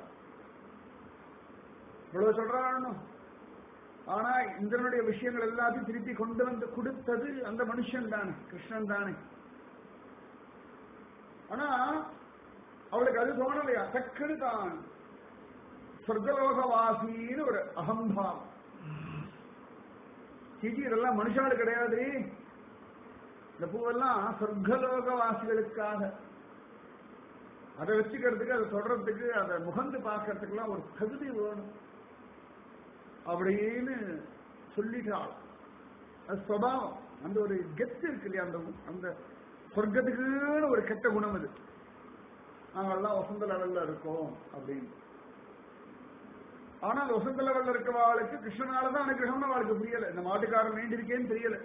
இவ்வளவு சொல்றான் ஆனா இந்திரனுடைய விஷயங்கள் எல்லாத்தையும் திருப்பி கொண்டு வந்து கொடுத்தது அந்த மனுஷன் தானே கிருஷ்ணன் தானே ஆனா அவளுக்கு அது தோணலையா டக்குன்னு தான் சொர்க்கலோகவாசின்னு ஒரு அகம்பாவம் சிஜி இதெல்லாம் மனுஷாடு கிடையாது இந்த பூவெல்லாம் சொர்க்கலோகவாசிகளுக்காக அதை வச்சுக்கிறதுக்கு அதை தொடர்றதுக்கு அதை முகந்து பார்க்கறதுக்கெல்லாம் ஒரு தகுதி வேணும் அப்படின்னு சொல்லிட்டாள் அது சுவாவம் அந்த ஒரு கெத்து இருக்கு இல்லையா அந்த அந்த சொர்க்கத்துக்குன்னு ஒரு கெட்ட குணம் அது நாங்கெல்லாம் வசந்த லெவல்ல இருக்கோம் அப்படின்னு ஆனா அந்த வசந்த லெவல்ல இருக்கவாளுக்கு கிருஷ்ணனாலதான் அனுகிரகம்னு அவளுக்கு புரியல இந்த மாட்டுக்காரன் வேண்டியிருக்கேன்னு தெரியல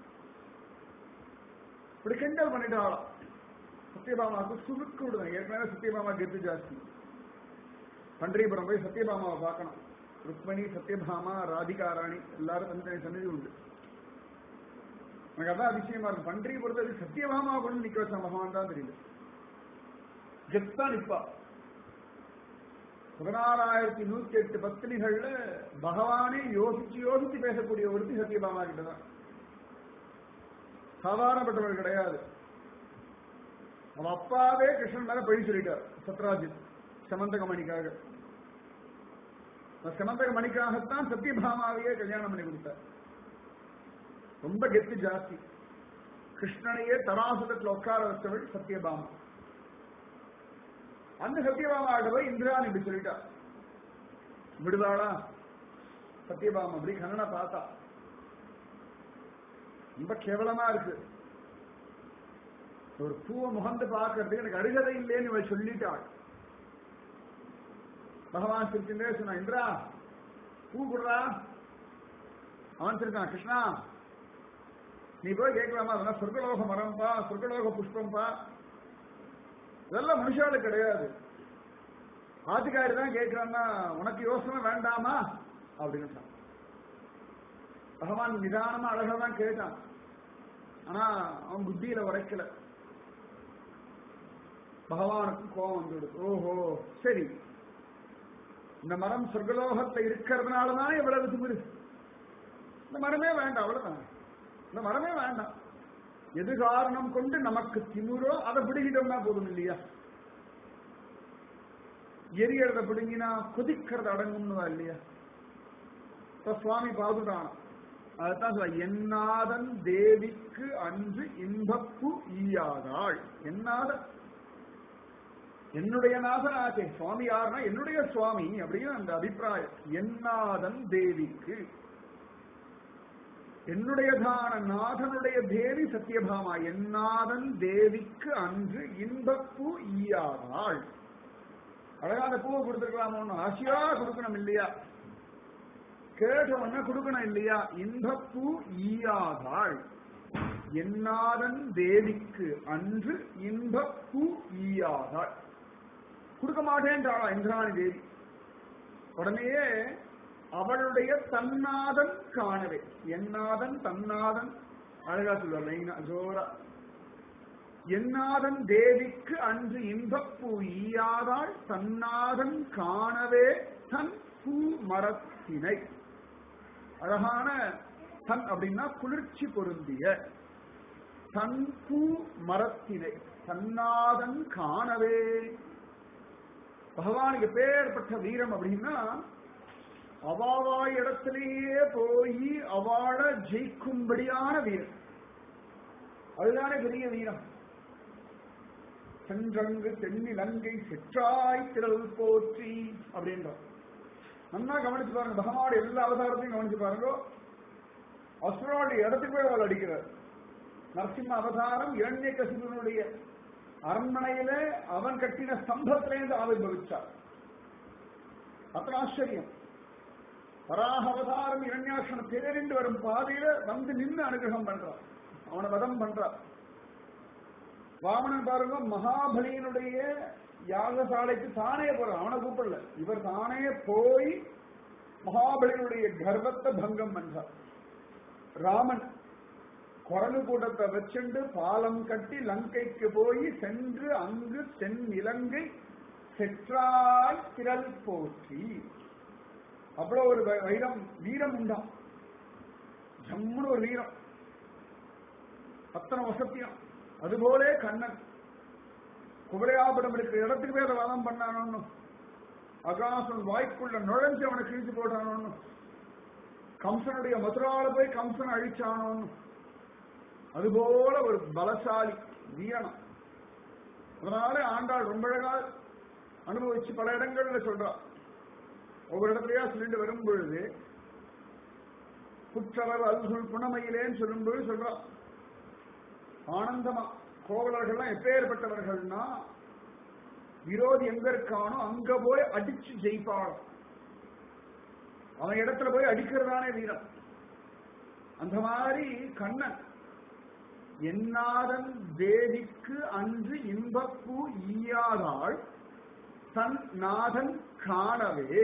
இப்படி கிண்டல் பண்ணிட்டாளாம் சத்யபாமாவுக்கு சுருக்கு விடுவேன் ஏற்கனவே சத்யபாமா கெத்து ஜாஸ்தி பண்டரிபுரம் போய் சத்யபாமாவை பார்க்கணும் ருக்மணி சத்யபாமா ராதிகாராணி எல்லாரும் தனித்தனி சன்னதி உண்டு எனக்கு அதான் அதிசயமா இருக்கும் பண்டரிபுரத்தில் சத்யபாமா கொண்டு நிக்க வச்ச பகவான் தான் தெரியல கெத்தா நிப்பா பதினாறாயிரத்தி நூத்தி எட்டு பத்தினிகள்ல பகவானே யோசிச்சு யோசிச்சு பேசக்கூடிய ஒருத்தி சத்யபாமா கிட்டதான் சாதாரணப்பட்டவர் கிடையாது அவன் அப்பாவே கிருஷ்ணன் மேல பழி சொல்லிட்டார் சத்ராஜித் சமந்தக மணிக்காக சமந்தக மணிக்காகத்தான் சத்யபாமாவையே கல்யாணம் பண்ணி கொடுத்தார் ரொம்ப கெத்து ஜாஸ்தி கிருஷ்ணனையே தராசுரத்தில் உட்கார வச்சவள் சத்யபாமா அந்த சத்யபாமா போய் இந்திராணி இப்படி சொல்லிட்டா விடுதாளா சத்யபாமா அப்படி கண்ணனை பார்த்தா ரொம்ப கேவலமா இருக்கு ஒரு பூவை முகந்து பார்க்கறதுக்கு எனக்கு அருகதை இல்லைன்னு இவள் சொல்லிட்டாள் பகவான் சிரிச்சுட்டே சொன்னா இந்திரா பூ கொடுறா அவன் சிரிச்சான் கிருஷ்ணா நீ போய் கேட்கலாமா அதெல்லாம் சொர்க்கலோக மரம்பா சொர்க்கலோக புஷ்பம்பா இதெல்லாம் மனுஷாலு கிடையாது ஆத்துக்காரி தான் கேட்கிறான்னா உனக்கு யோசனை வேண்டாமா அப்படின்னு சொன்னான் பகவான் நிதானமா அழகா தான் கேட்டான் ஆனா அவன் புத்தியில உரைக்கல பகவானுக்கும் கோபம் வந்துடுது ஓஹோ சரி இந்த மரம் சொர்க்கலோகத்தை இருக்கிறதுனாலதான் இவ்வளவு திமிரு இந்த மரமே வேண்டாம் அவ்வளவுதான் இந்த மரமே வேண்டாம் எது காரணம் கொண்டு நமக்கு திமுறோ அதை பிடுங்கிட்டோம்னா போதும் இல்லையா எரியறத பிடுங்கினா கொதிக்கிறத அடங்கும்னு இல்லையா இப்ப சுவாமி பாதுதான் அதுதான் சொல்ல என்னாதன் தேவிக்கு அன்று இன்பப்பு ஈயாதாள் என்னாத என்னுடைய நாதனாச்சே சுவாமி யாருன்னா என்னுடைய சுவாமி அப்படின்னு அந்த அபிப்பிராயம் என்னாதன் தேவிக்கு என்னுடையதான நாதனுடைய தேவி சத்யபாமா என்னாதன் தேவிக்கு அன்று இன்பப்பூ ஈயாதாள் அழகான பூவை கொடுத்துருக்கலாமோ ஆசையா கொடுக்கணும் இல்லையா கேட்டவன கொடுக்கணும் இல்லையா இன்பப்பூ ஈயாதாள் என்னாதன் தேவிக்கு அன்று இன்பப்பூ ஈயாதாள் கொடுக்க மாட்டேன்றாளா இந்திராணி தேவி உடனேயே அவளுடைய தன்னாதன் காணவே என்னாதன் தன்னாதன் அழகா சொல்லுவார் லைனா ஜோரா என்னாதன் தேவிக்கு அன்று இன்பப்பூ ஈயாதாள் தன்னாதன் காணவே தன் பூ மரத்தினை அழகான தன் அப்படின்னா குளிர்ச்சி பொருந்திய தன் பூ மரத்தினை தன்னாதன் காணவே பகவானுக்கு பேர்பட்ட வீரம் அப்படின்னா அவாவா இடத்திலேயே போய் அவாள ஜெயிக்கும்படியான வீரம் அதுதானே பெரிய வீரம் சென்றங்கு தென்னிலங்கை செற்றாய் திரள் போற்றி அப்படின்ற நல்லா கவனிச்சு பாருங்க பகவானுடைய எல்லா அவதாரத்தையும் கவனிச்சு பாருங்க அசுரோடைய இடத்துக்கு போய் அவள் அடிக்கிறார் நரசிம்ம அவதாரம் இரண்ய கசிபனுடைய அரண்மனையில அவன் கட்டின ஸ்தம்பத்திலேருந்து ஆவிர்வவிச்சார் அத்தனை ஆச்சரியம் வராக அவதாரம் இரண்யாட்சணம் தேறிண்டு வரும் பாதையில வந்து நின்று அனுகிரகம் பண்றான் அவனை வதம் பண்றான் வாமனன் பாருங்க மகாபலியினுடைய யாகசாலைக்கு தானே போறான் அவனை கூப்பிடல இவர் தானே போய் மகாபலியினுடைய கர்வத்தை பங்கம் பண்றார் ராமன் குரங்கு கூட்டத்தை வச்சுண்டு பாலம் கட்டி லங்கைக்கு போய் சென்று அங்கு தென் இலங்கை செற்றாய் திரள் போற்றி அவ்வளவு ஒரு வை- வைரம் வீரம் உண்டாம் ஜம்முன்னு ஒரு வீரம் அத்தனை வசத்தியம் அதுபோலே கண்ணன் குபரையாபடம் இருக்கிற இடத்துக்கு பேர வாதம் பண்ணானு அகாசன் வாய்க்குள்ள நுழைஞ்சு அவனை கிழிச்சு போட்டானு கம்சனுடைய மதுரால போய் கம்சனை அழிச்சானோன்னு அதுபோல ஒரு பலசாலி வீரணம் அதனால ஆண்டாள் ரொம்ப அழகா அனுபவிச்சு பல இடங்கள்ல சொல்றா ஒவ்வொரு இடத்துலயா சொல்லிட்டு வரும் பொழுது குற்றவர் அல்குள் புனமையிலேன்னு சொல்லும் பொழுது சொல்றா ஆனந்தமா கோவலர்கள்லாம் எப்பேற்பட்டவர்கள்னா விரோதி எங்க இருக்கானோ அங்க போய் அடிச்சு ஜெயிப்பாளாம் அவன் இடத்துல போய் அடிக்கிறதானே வீரம் அந்த மாதிரி கண்ணன் என்னாதன் தேவிக்கு அன்று இன்பப்பூ ஈயாதாள் தன் நாதன் காணவே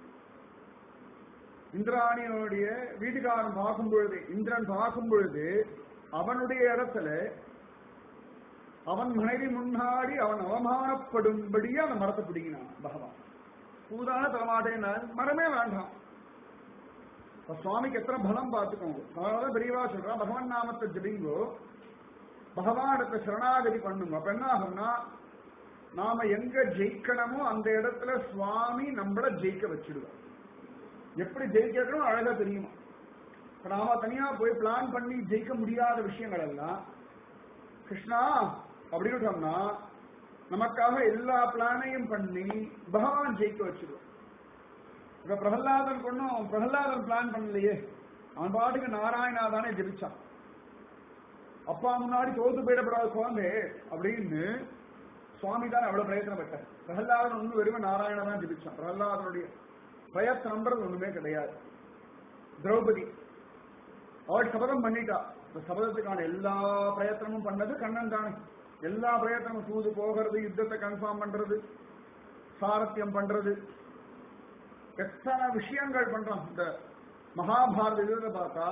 இந்திராணியோடைய வீட்டுக்காரன் பார்க்கும் பொழுது இந்திரன் பார்க்கும் பொழுது அவனுடைய இடத்துல அவன் மனைவி முன்னாடி அவன் அவமானப்படும்படியே அந்த மரத்தை பிடிக்கினான் பகவான் பூதான தரமாட்டேன்னா மரமே வேண்டாம் இப்ப சுவாமிக்கு எத்தனை பலம் பார்த்துக்கோங்க அதனாலதான் பெரியவா சொல்றா பகவான் நாமத்தை ஜபிங்கோ பகவானத்தை சரணாகதி பண்ணுங்க அப்ப என்ன ஆகும்னா நாம எங்க ஜெயிக்கணுமோ அந்த இடத்துல சுவாமி நம்மள ஜெயிக்க வச்சிடுவார் எப்படி ஜெயிக்கணும் அழகா தெரியுமா இப்ப நாம தனியா போய் பிளான் பண்ணி ஜெயிக்க முடியாத விஷயங்கள் எல்லாம் கிருஷ்ணா அப்படின்னு சொன்னா நமக்காக எல்லா பிளானையும் பண்ணி பகவான் ஜெயிக்க வச்சிடுவார் இப்ப பிரகலாதன் கொண்டும் பிரகலாதன் பிளான் பண்ணலையே அவன் பாட்டுக்கு நாராயணா தானே ஜெபிச்சான் அப்பா முன்னாடி தோத்து போயிடப்படாத குழந்தை அப்படின்னு சுவாமி தான் அவ்வளவு பிரயத்தனப்பட்டார் பிரகலாதன் ஒண்ணு வெறும் நாராயணா தான் ஜெபிச்சான் பிரகலாதனுடைய பிரயத்தனம்ன்றது ஒண்ணுமே கிடையாது திரௌபதி அவள் சபதம் பண்ணிட்டா இந்த சபதத்துக்கான எல்லா பிரயத்தனமும் பண்ணது கண்ணன் தானே எல்லா பிரயத்தனமும் தூது போகிறது யுத்தத்தை கன்ஃபார்ம் பண்றது சாரத்தியம் பண்றது எத்தனை விஷயங்கள் பண்றான் இந்த மகாபாரத இதுல பார்த்தா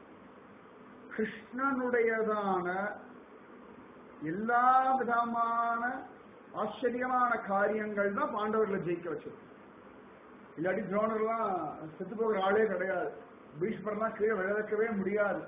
கிருஷ்ணனுடையதான எல்லா விதமான ஆச்சரியமான காரியங்கள் தான் பாண்டவர்களை ஜெயிக்க வச்சது இல்லாட்டி துரோணர்லாம் செத்து போகிற ஆளே கிடையாது பீஷ்மர்லாம் கீழே விழக்கவே முடியாது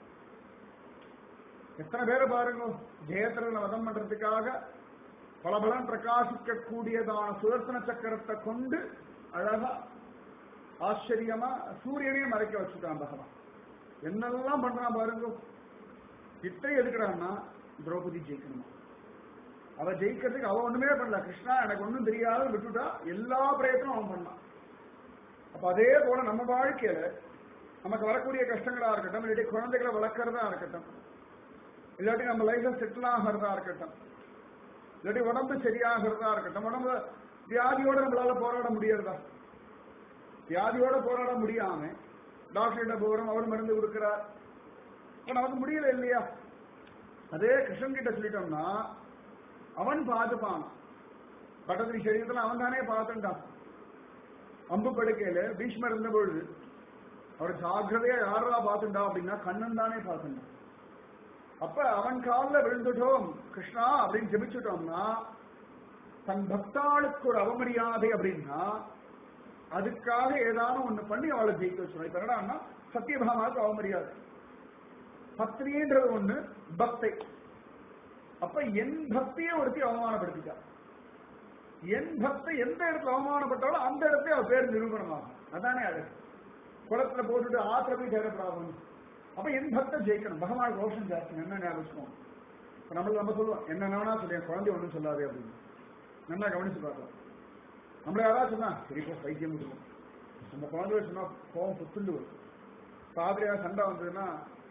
எத்தனை பேரை பாருங்க ஜெயத்திரனை வதம் பண்றதுக்காக பலபலன் பிரகாசிக்க கூடியதான சுதர்சன சக்கரத்தை கொண்டு அழகா ஆச்சரியமா சூரியனையும் மறைக்க வச்சுட்டான் பகவான் என்னெல்லாம் பண்றான் பாருங்க இத்தனை எதுக்குறான்னா திரௌபதி ஜெயிக்கணுமா அவ ஜெயிக்கிறதுக்கு அவ ஒண்ணுமே பண்ணல கிருஷ்ணா எனக்கு ஒண்ணும் தெரியாத விட்டுட்டா எல்லா பிரயத்தனம் அவன் பண்ணான் அப்ப அதே போல நம்ம வாழ்க்கையில நமக்கு வரக்கூடிய கஷ்டங்களா இருக்கட்டும் இல்லாட்டி குழந்தைகளை வளர்க்கறதா இருக்கட்டும் இல்லாட்டி நம்ம லைஃப்ல செட்டில் ஆகிறதா இருக்கட்டும் இல்லாட்டி உடம்பு சரியாகிறதா இருக்கட்டும் உடம்பு வியாதியோட நம்மளால போராட முடியறதா வியாதியோட போராட முடியாம டாக்டர்கிட்ட போறோம் அவர் மருந்து கொடுக்கிறார் இப்ப நமக்கு முடியல இல்லையா அதே கிருஷ்ணன் கிட்ட சொல்லிட்டோம்னா அவன் பார்த்துப்பான் பட்டத்திரி சரீரத்துல அவன் தானே பார்த்துட்டான் அம்பு படுக்கையில பீஷ்மர் இருந்த பொழுது அவர் ஜாக்கிரதையா யாரா பார்த்துட்டா அப்படின்னா கண்ணன் தானே பார்த்துட்டான் அப்ப அவன் காலில் விழுந்துட்டோம் கிருஷ்ணா அப்படின்னு ஜெபிச்சுட்டோம்னா தன் பக்தாளுக்கு ஒரு அவமரியாதை அப்படின்னா அதுக்காக ஏதாவது ஒண்ணு பண்ணி அவளை ஜெயிக்க வச்சிடும் இப்ப என்னடான்னா சத்தியபாமாவுக்கு அவமரியாதை பத்னின்றது ஒண்ணு பக்தை அப்ப என் பக்தியை ஒருத்தி அவமானப்படுத்திட்டா என் பக்தை எந்த இடத்துல அவமானப்பட்டாலும் அந்த இடத்துல அவ பேர் நிரூபணமாகும் அதானே அழகு குளத்துல போட்டுட்டு ஆத்திர போய் தேடப்படாதுன்னு அப்ப என் பக்த ஜெயிக்கணும் பகவான் ரோஷன் ஜாஸ்தி என்ன ஞாபகம் இப்ப நம்மள நம்ம சொல்லுவோம் என்ன வேணா சொல்லி என் குழந்தை ஒண்ணும் சொல்லாதே அப்படின்னு நல்லா கவனிச்சு பார்க்கலாம் நம்மள யாராவது சொன்னா சரி இப்போ பைத்தியம் விடுவோம் நம்ம குழந்தை சொன்னா கோவம் புத்துண்டு வரும் பாதிரியா சண்டை வந்ததுன்னா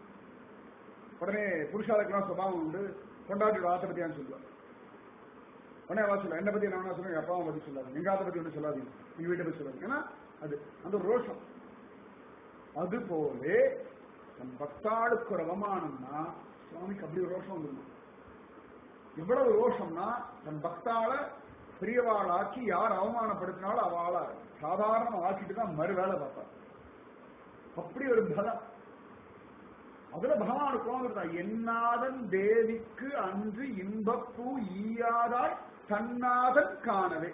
உடனே புருஷாளுக்கெல்லாம் சுபாவம் உண்டு கொண்டாட்டியோட ஆத்த பத்தியான்னு சொல்லுவார் உடனே அவா சொல்ல என்ன பத்தி என்ன சொல்லுங்க அப்பா அம்மா பத்தி சொல்லாது எங்க ஆத்த பத்தி ஒன்றும் சொல்லாதீங்க எங்க வீட்டை பத்தி சொல்லாது ஏன்னா அது அந்த ஒரு ரோஷம் அது போலே நம் பக்தாளுக்கு ஒரு அவமானம்னா சுவாமிக்கு அப்படி ஒரு ரோஷம் வந்துடும் எவ்வளவு ரோஷம்னா தன் பக்தாள பெரியவாளாக்கி யார் அவமானப்படுத்தினாலும் அவளை சாதாரண ஆக்கிட்டு தான் மறு வேலை பார்ப்பார் அப்படி ஒரு பலம் அதுல பகவான் கோவம் என்னாதன் தேவிக்கு அன்று இன்பப்பூ ஈயாதாய் தன்னாதன் காணவே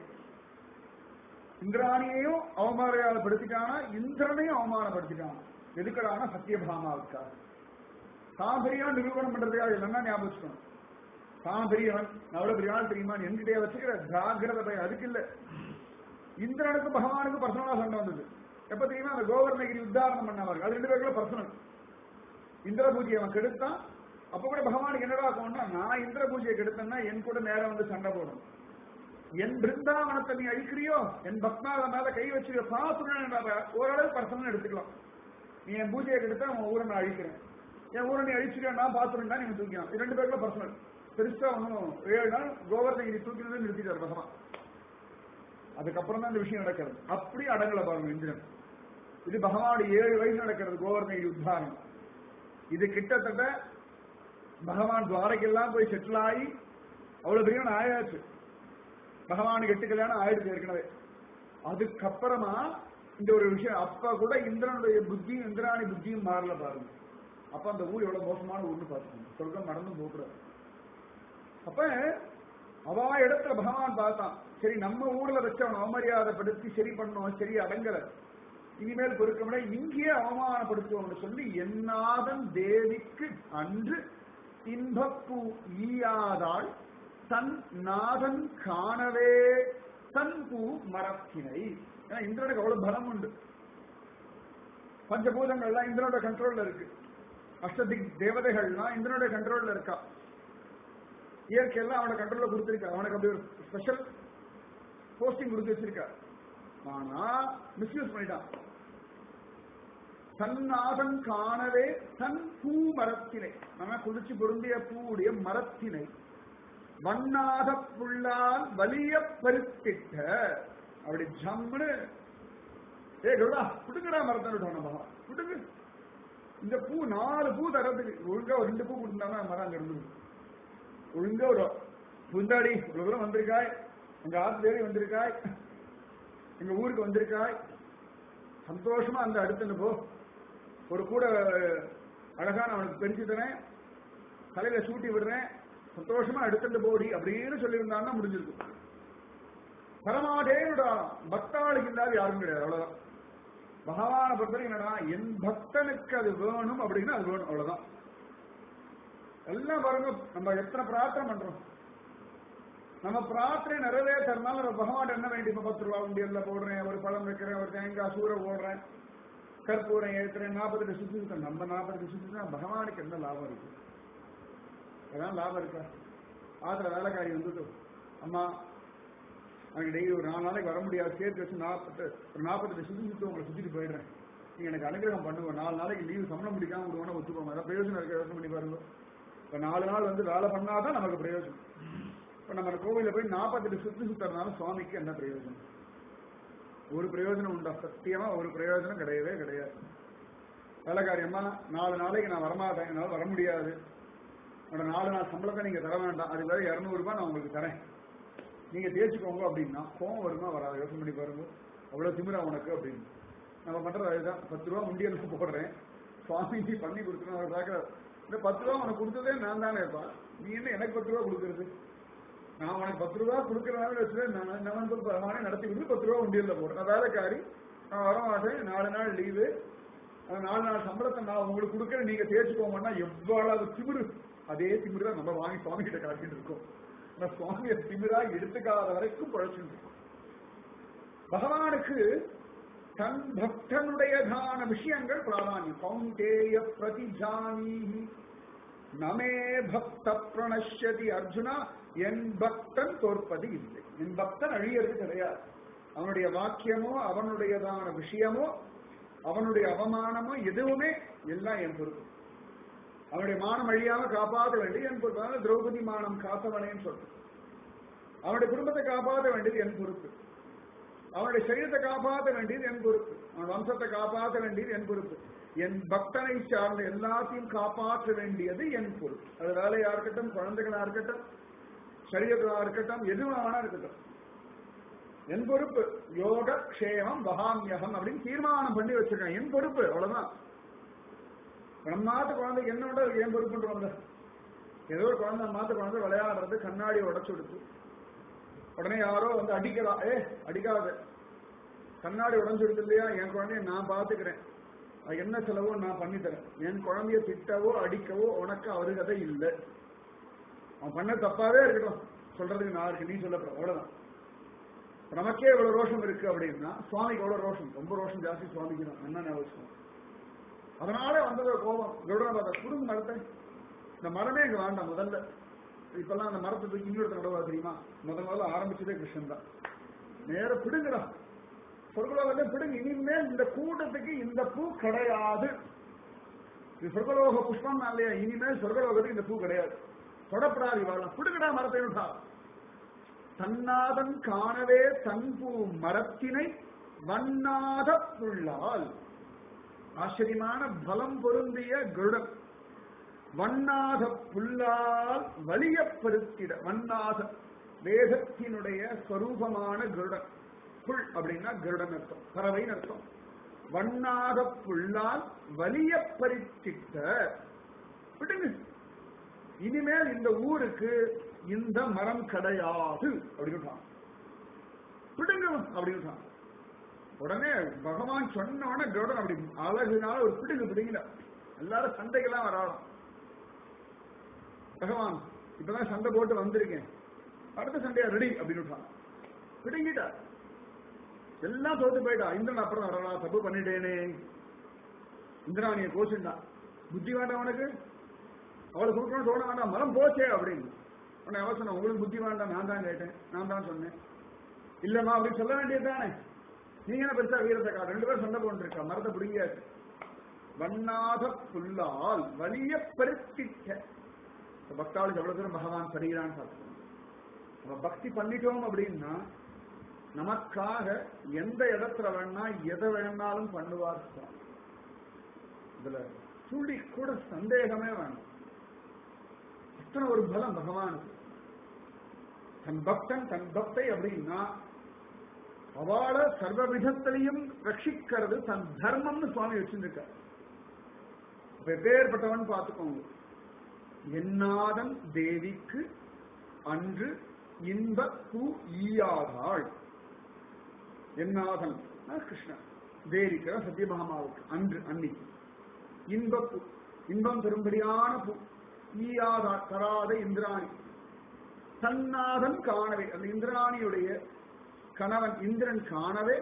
இந்திராணியையும் அவமானப்படுத்திட்டானா இந்திரனையும் அவமானப்படுத்திட்டானா எதுக்கடான சத்தியபாமாவுக்கா தான் பெரியவன் நிரூபணம் பண்றதுக்காக இல்லைன்னா ஞாபகம் வச்சுக்கணும் தான் பெரியவன் அவ்வளவு பெரிய ஆள் தெரியுமா என்கிட்டயே வச்சுக்கிற ஜாகிரத பயம் அதுக்கு இல்ல இந்திரனுக்கு பகவானுக்கு பர்சனலா சண்டை வந்தது எப்ப தெரியுமா அந்த கோவர்ணகிரி உத்தாரணம் பண்ணாங்க அது ரெண்டு பேருக்குள்ள பர்சனல் இந்திர பூஜையை அவன் கெடுத்தான் அப்ப கூட பகவானுக்கு என்னடா ஆகும்னா நான் இந்திர பூஜையை கெடுத்தேன்னா என் கூட நேரம் வந்து சண்டை போடும் என் பிருந்தாவனத்தை நீ அழிக்கிறியோ என் பக்னாத மேல கை வச்சிருக்க பாத்துறேன் ஓரளவு பர்சனல் எடுத்துக்கலாம் நீ என் பூஜையை கெடுத்தா உன் ஊரை நான் அழிக்கிறேன் என் ஊரை நீ அழிச்சிருக்கா நான் பாத்துறேன் நீ தூக்கிக்கலாம் இது ரெண்டு பேருக்குள்ள பர்சனல் பெருசா ஒன்றும் ஏழு நாள் கோவர்தகிரி தூக்கினது நிறுத்திட்டார் பகவான் அதுக்கப்புறம் தான் இந்த விஷயம் நடக்கிறது அப்படி அடங்கல பாருங்க இந்திரன் இது பகவான் ஏழு வயசு நடக்கிறது கோவர்தகிரி உத்தாரணம் இது கிட்டத்தட்ட பகவான் துவாரைக்கெல்லாம் போய் செட்டில் ஆகி அவ்வளவு பெரியவன் ஆயாச்சு பகவானுக்கு எட்டு கல்யாணம் ஆயிடுச்சு ஏற்கனவே அதுக்கப்புறமா இந்த ஒரு விஷயம் அப்ப கூட இந்திரனுடைய புத்தியும் இந்திராணி புத்தியும் மாறல பாருங்க அப்ப அந்த ஊர் எவ்வளவு மோசமான ஊர்னு பாத்துக்கோங்க சொர்க்கம் நடந்து போக்குறது அப்ப அவா இடத்துல பகவான் பார்த்தான் சரி நம்ம ஊர்ல வச்சு அவன் அவமரியாதைப்படுத்தி சரி பண்ணோம் சரி அடங்கல இனிமேல் பொறுக்கவிட இங்கேயே அவமானப்படுத்துவோம்னு சொல்லி என்னாதன் தேவிக்கு அன்று இன்பப்பூ ஈயாதாள் தன் நாதன் காணவே தன் பூ மரத்தினை ஏன்னா இந்திரனுக்கு அவ்வளவு பலம் உண்டு பஞ்சபூதங்கள்லாம் இந்திரனோட கண்ட்ரோல்ல இருக்கு அஷ்டதிக் தேவதைகள்லாம் இந்திரனோட கண்ட்ரோல்ல இருக்கா இயற்கையெல்லாம் அவனோட கண்ட்ரோல்ல கொடுத்திருக்கா அவனுக்கு அப்படி ஒரு ஸ்பெஷல் போஸ்டிங் கொடுத்து வச்சிருக்கா ஆனா மிஸ்யூஸ் பண்ணிட்டான் தன்னாதன் காணவே தன் பூ மரத்தினை நம்ம குளிச்சு பொருந்திய பூவுடைய மரத்தினை வண்ணாத புள்ளால் வலிய பருத்திட்ட அப்படி ஜம்முன்னு ஏ கருடா குடுங்கடா மரத்தை விட்டோம் நம்ம குடுங்க இந்த பூ நாலு பூ தரத்துக்கு ஒழுங்கா ஒரு ரெண்டு பூ கொடுத்தாங்கன்னா மரம் அங்க இருந்தது ஒழுங்கா ஒரு புந்தாடி இவ்வளவு தூரம் வந்திருக்காய் எங்க ஆத்து தேடி வந்திருக்காய் எங்க ஊருக்கு வந்திருக்காய் சந்தோஷமா அந்த அடுத்து போ ஒரு கூட அழகான அவனுக்கு பெருச்சு தரேன் தலையில சூட்டி விடுறேன் சந்தோஷமா எடுத்துட்டு போடி அப்படின்னு சொல்லியிருந்தான்னா முடிஞ்சிருக்கும் பரமாதேனுடா பக்தாளுக்கு இல்லாத யாரும் கிடையாது அவ்வளவுதான் பகவான பொறுத்தவரை என்னடா என் பக்தனுக்கு அது வேணும் அப்படின்னா அது வேணும் அவ்வளவுதான் எல்லாம் பாருங்க நம்ம எத்தனை பிரார்த்தனை பண்றோம் நம்ம பிரார்த்தனை நிறைவேற்றறதுனால நம்ம பகவான் என்ன வேண்டி இப்ப பத்து ரூபா உண்டியல்ல போடுறேன் ஒரு பழம் வைக்கிறேன் ஒரு தேங்காய் சூற போடுறேன் கற்பூரம் ஏற்றுறேன் நாற்பது சுத்தி நம்ம நாற்பது சுத்தி பகவானுக்கு என்ன லாபம் இருக்கு அதான் லாபம் இருக்கா ஆத்துல வேலைக்காரி வந்து அம்மா எனக்கு டெய்லி ஒரு நாலு நாளைக்கு வர முடியாது சேர்த்து வச்சு நாற்பத்து ஒரு நாற்பத்தெட்டு சுத்தி சுத்தி உங்களை சுத்திட்டு போயிடுறேன் நீங்க எனக்கு அனுகிரகம் பண்ணுங்க நாலு நாளைக்கு லீவு சம்பளம் முடிக்காம விடுவோம்னா ஒத்துக்கோங்க அதான் பிரயோஜனம் இருக்க யோசனை பண்ணி பாருங்க இப்ப நாலு நாள் வந்து வேலை பண்ணாதான் நமக்கு பிரயோஜனம் இப்ப நம்ம கோவில போய் நாற்பத்தெட்டு சுத்தி சுத்துறதுனால சுவாமிக்கு என்ன பிரயோஜனம் ஒரு பிரயோஜனம் உண்டா சத்தியமா ஒரு பிரயோஜனம் கிடையவே கிடையாது வேலைக்காரி அம்மா நாலு நாளைக்கு நான் வரமாட்டேன் என்னால் வர முடியாது என்னோட நாலு நாள் சம்பளத்தை நீங்க தர வேண்டாம் அது வேற இருநூறு ரூபாய் நான் உங்களுக்கு தரேன் நீங்க தேய்ச்சிக்கோங்க அப்படின்னா கோவம் வருமா வராது யோசனை பண்ணி பாருங்க அவ்வளவு திமிரா உனக்கு அப்படின்னு நம்ம பண்றது அதுதான் பத்து ரூபா முண்டியல் போடுறேன் சுவாமி நீ பண்ணி கொடுத்துருவோம் அவர் பார்க்கற இந்த பத்து ரூபா உனக்கு கொடுத்ததே நான் தானே இருப்பா நீ என்ன எனக்கு பத்து ரூபா கொடுக்கறது நான் உனக்கு பத்து ரூபா கொடுக்கறதுனால வச்சு நான் நான் வந்து நானே நடத்தி கொடுத்து பத்து ரூபா உண்டியல்ல போடுறேன் நான் வேலைக்காரி நான் வர மாட்டேன் நாலு நாள் லீவு அந்த நாலு நாள் சம்பளத்தை நான் உங்களுக்கு கொடுக்குறேன் நீங்க தேய்ச்சிக்கோங்கன்னா எவ்வளவு திமிரு அதே திமிரு தான் நம்ம வாங்கி சுவாமி கிட்ட காட்டிட்டு இருக்கோம் ஆனா சுவாமியை திமிரா எடுத்துக்காத வரைக்கும் குழைச்சுட்டு இருக்கோம் பகவானுக்கு தன் பக்தனுடையதான விஷயங்கள் பிராதானியம் கௌந்தேய பிரதிஜானீஹி நமே பக்த பிரணஷ்யதி அர்ஜுனா என் பக்தன் தோற்பது இல்லை என் பக்தன் அழியறது கிடையாது அவனுடைய வாக்கியமோ அவனுடையதான விஷயமோ அவனுடைய அவமானமோ எதுவுமே எல்லாம் என் பொறுப்பு அவனுடைய மானம் அழியாம காப்பாற்ற வேண்டியது என் பொறுப்பு அதனால திரௌபதி மானம் காத்தவனேன்னு சொல்றேன் அவனுடைய குடும்பத்தை காப்பாற்ற வேண்டியது என் பொறுப்பு அவனுடைய சரீரத்தை காப்பாற்ற வேண்டியது என் பொறுப்பு அவன் வம்சத்தை காப்பாற்ற வேண்டியது என் பொறுப்பு என் பக்தனை சார்ந்த எல்லாத்தையும் காப்பாற்ற வேண்டியது என் பொறுப்பு அது வேலையா இருக்கட்டும் குழந்தைகளா இருக்கட்டும் சரீரங்களா இருக்கட்டும் எதுவும் வேணா இருக்கட்டும் என் பொறுப்பு யோக க்ஷேமம் பகாமியகம் அப்படின்னு தீர்மானம் பண்ணி வச்சிருக்கேன் என் பொறுப்பு அவ்வளவுதான் நம்ம நாட்டு குழந்தைக்கு என்னோட என் பொறுப்புன்ற வந்த ஏதோ ஒரு குழந்தை நம்ம நாட்டு குழந்தை விளையாடுறது கண்ணாடியை உடச்சு கொடுத்து உடனே யாரோ வந்து அடிக்கிறா ஏ அடிக்காத கண்ணாடி உடஞ்சிருக்கு இல்லையா என் குழந்தைய நான் பாத்துக்கிறேன் அது என்ன செலவோ நான் பண்ணி தரேன் என் குழந்தைய திட்டவோ அடிக்கவோ உனக்கு அவருகதை இல்லை அவன் பண்ண தப்பாவே இருக்கட்டும் சொல்றதுக்கு நான் இருக்கு நீ சொல்லப்பட அவ்வளவுதான் நமக்கே இவ்வளவு ரோஷம் இருக்கு அப்படின்னா சுவாமிக்கு எவ்வளவு ரோஷம் ரொம்ப ரோஷம் ஜாஸ்தி சுவாமிக்கு தான் என்ன ஞாபகம் அதனால வந்தது கோபம் கருடனை பார்த்தா குடும்ப மரத்தை இந்த மரமே இங்க வேண்டாம் முதல்ல இப்பெல்லாம் அந்த மரத்தை தூக்கி இன்னொருத்த நடவா தெரியுமா முதல் முதல்ல ஆரம்பிச்சதே கிருஷ்ணன் தான் நேர பிடுங்கடா சொர்க்கலோகத்தை பிடுங்க இனிமேல் இந்த கூட்டத்துக்கு இந்த பூ கிடையாது இது சொர்க்கலோக புஷ்பம் இல்லையா இனிமேல் சொர்க்கலோகத்துக்கு இந்த பூ கிடையாது தொடப்படாது வாழலாம் பிடுங்கடா மரத்தை விட்டா தன்னாதன் காணவே தன்பூ மரத்தினை வண்ணாத புள்ளால் ஆச்சரியமான பலம் பொருந்திய கருடன் வண்ணாத புல்லால் வலியப்படுத்திட வண்ணாத வேதத்தினுடைய ஸ்வரூபமான கருடன் புல் அப்படின்னா கருடன் அர்த்தம் பறவைன்னு அர்த்தம் வண்ணாத புல்லால் வலிய பறித்திட்ட விடுங்க இனிமேல் இந்த ஊருக்கு இந்த மரம் கிடையாது அப்படின்னு விடுங்க அப்படின்னு உடனே பகவான் சொன்ன உடனே கருடன் அப்படி அழகுனால ஒரு பிடுங்கு பிடுங்கிட எல்லாரும் சண்டைக்கெல்லாம் வராலும் பகவான் இப்பதான் சண்டை போட்டு வந்திருக்கேன் அடுத்த சண்டையா ரெடி அப்படின்னு பிடுங்கிட்டா எல்லாம் தோத்து போயிட்டா இந்திரன் அப்புறம் வரலா தப்பு பண்ணிட்டேனே இந்திராணிய கோச்சுட்டான் புத்தி வேண்டாம் உனக்கு அவளை கொடுக்கணும் தோண வேண்டாம் மரம் போச்சே அப்படின்னு உடனே அவ சொன்ன உங்களுக்கு புத்தி வேண்டாம் நான் தான் கேட்டேன் நான் தான் சொன்னேன் இல்லம்மா அப்படின்னு சொல்ல வேண்டியது தானே நீங்க என்ன பெருசா வீரத்தை காட்டு ரெண்டு பேரும் சண்டை போட்டுருக்கா மரத்தை பிடிங்காச்சு வண்ணாத புல்லால் வலிய பருத்திக்க பக்தாளுக்கு எவ்வளவு தூரம் பகவான் சரிகிறான்னு பார்த்துக்கணும் நம்ம பக்தி பண்ணிட்டோம் அப்படின்னா நமக்காக எந்த இடத்துல வேணா எதை வேணாலும் பண்ணுவார் சுவாமி இதுல துளி கூட சந்தேகமே வேணும் எத்தனை ஒரு பலம் பகவானுக்கு தன் பக்தன் தன் பக்தை அப்படின்னா அவளை சர்வ விதத்திலையும் ரட்சிக்கிறது தன் தர்மம்னு சுவாமி வச்சிருக்கார் வெவ்வேறுபட்டவன் பார்த்துக்கோங்க என்னாதன் தேவிக்கு அன்று இன்ப பூ ஈயாதாள் என்னாதன் கிருஷ்ணன் தேவிக்கிற சத்யபாமாவுக்கு அன்று அன்னைக்கு இன்ப பூ இன்பம் தரும்படியான பூ ஈயாதா தராத இந்திராணி தன்னாதன் காணவே அந்த இந்திராணியுடைய கணவன் இந்திரன் காணவே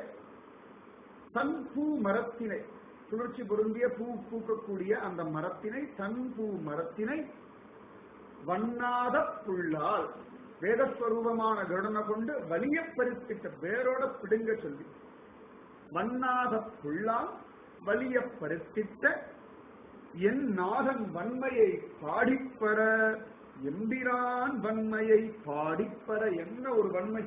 தன் பூ மரத்தினை குளிர்ச்சி பொருந்திய பூ பூக்கக்கூடிய அந்த மரத்தினை தன் பூ மரத்தினை வண்ணாத புள்ளால் வேதஸ்வரூபமான கருடனை கொண்டு வலிய பறித்திட்ட வேரோட பிடுங்க சொல்லி வண்ணாத புள்ளால் வலிய பறித்திட்ட என் நாதன் வன்மையை பாடிப்பற எம்பிரான் வன்மையை பாடிப்பற என்ன ஒரு வன்மை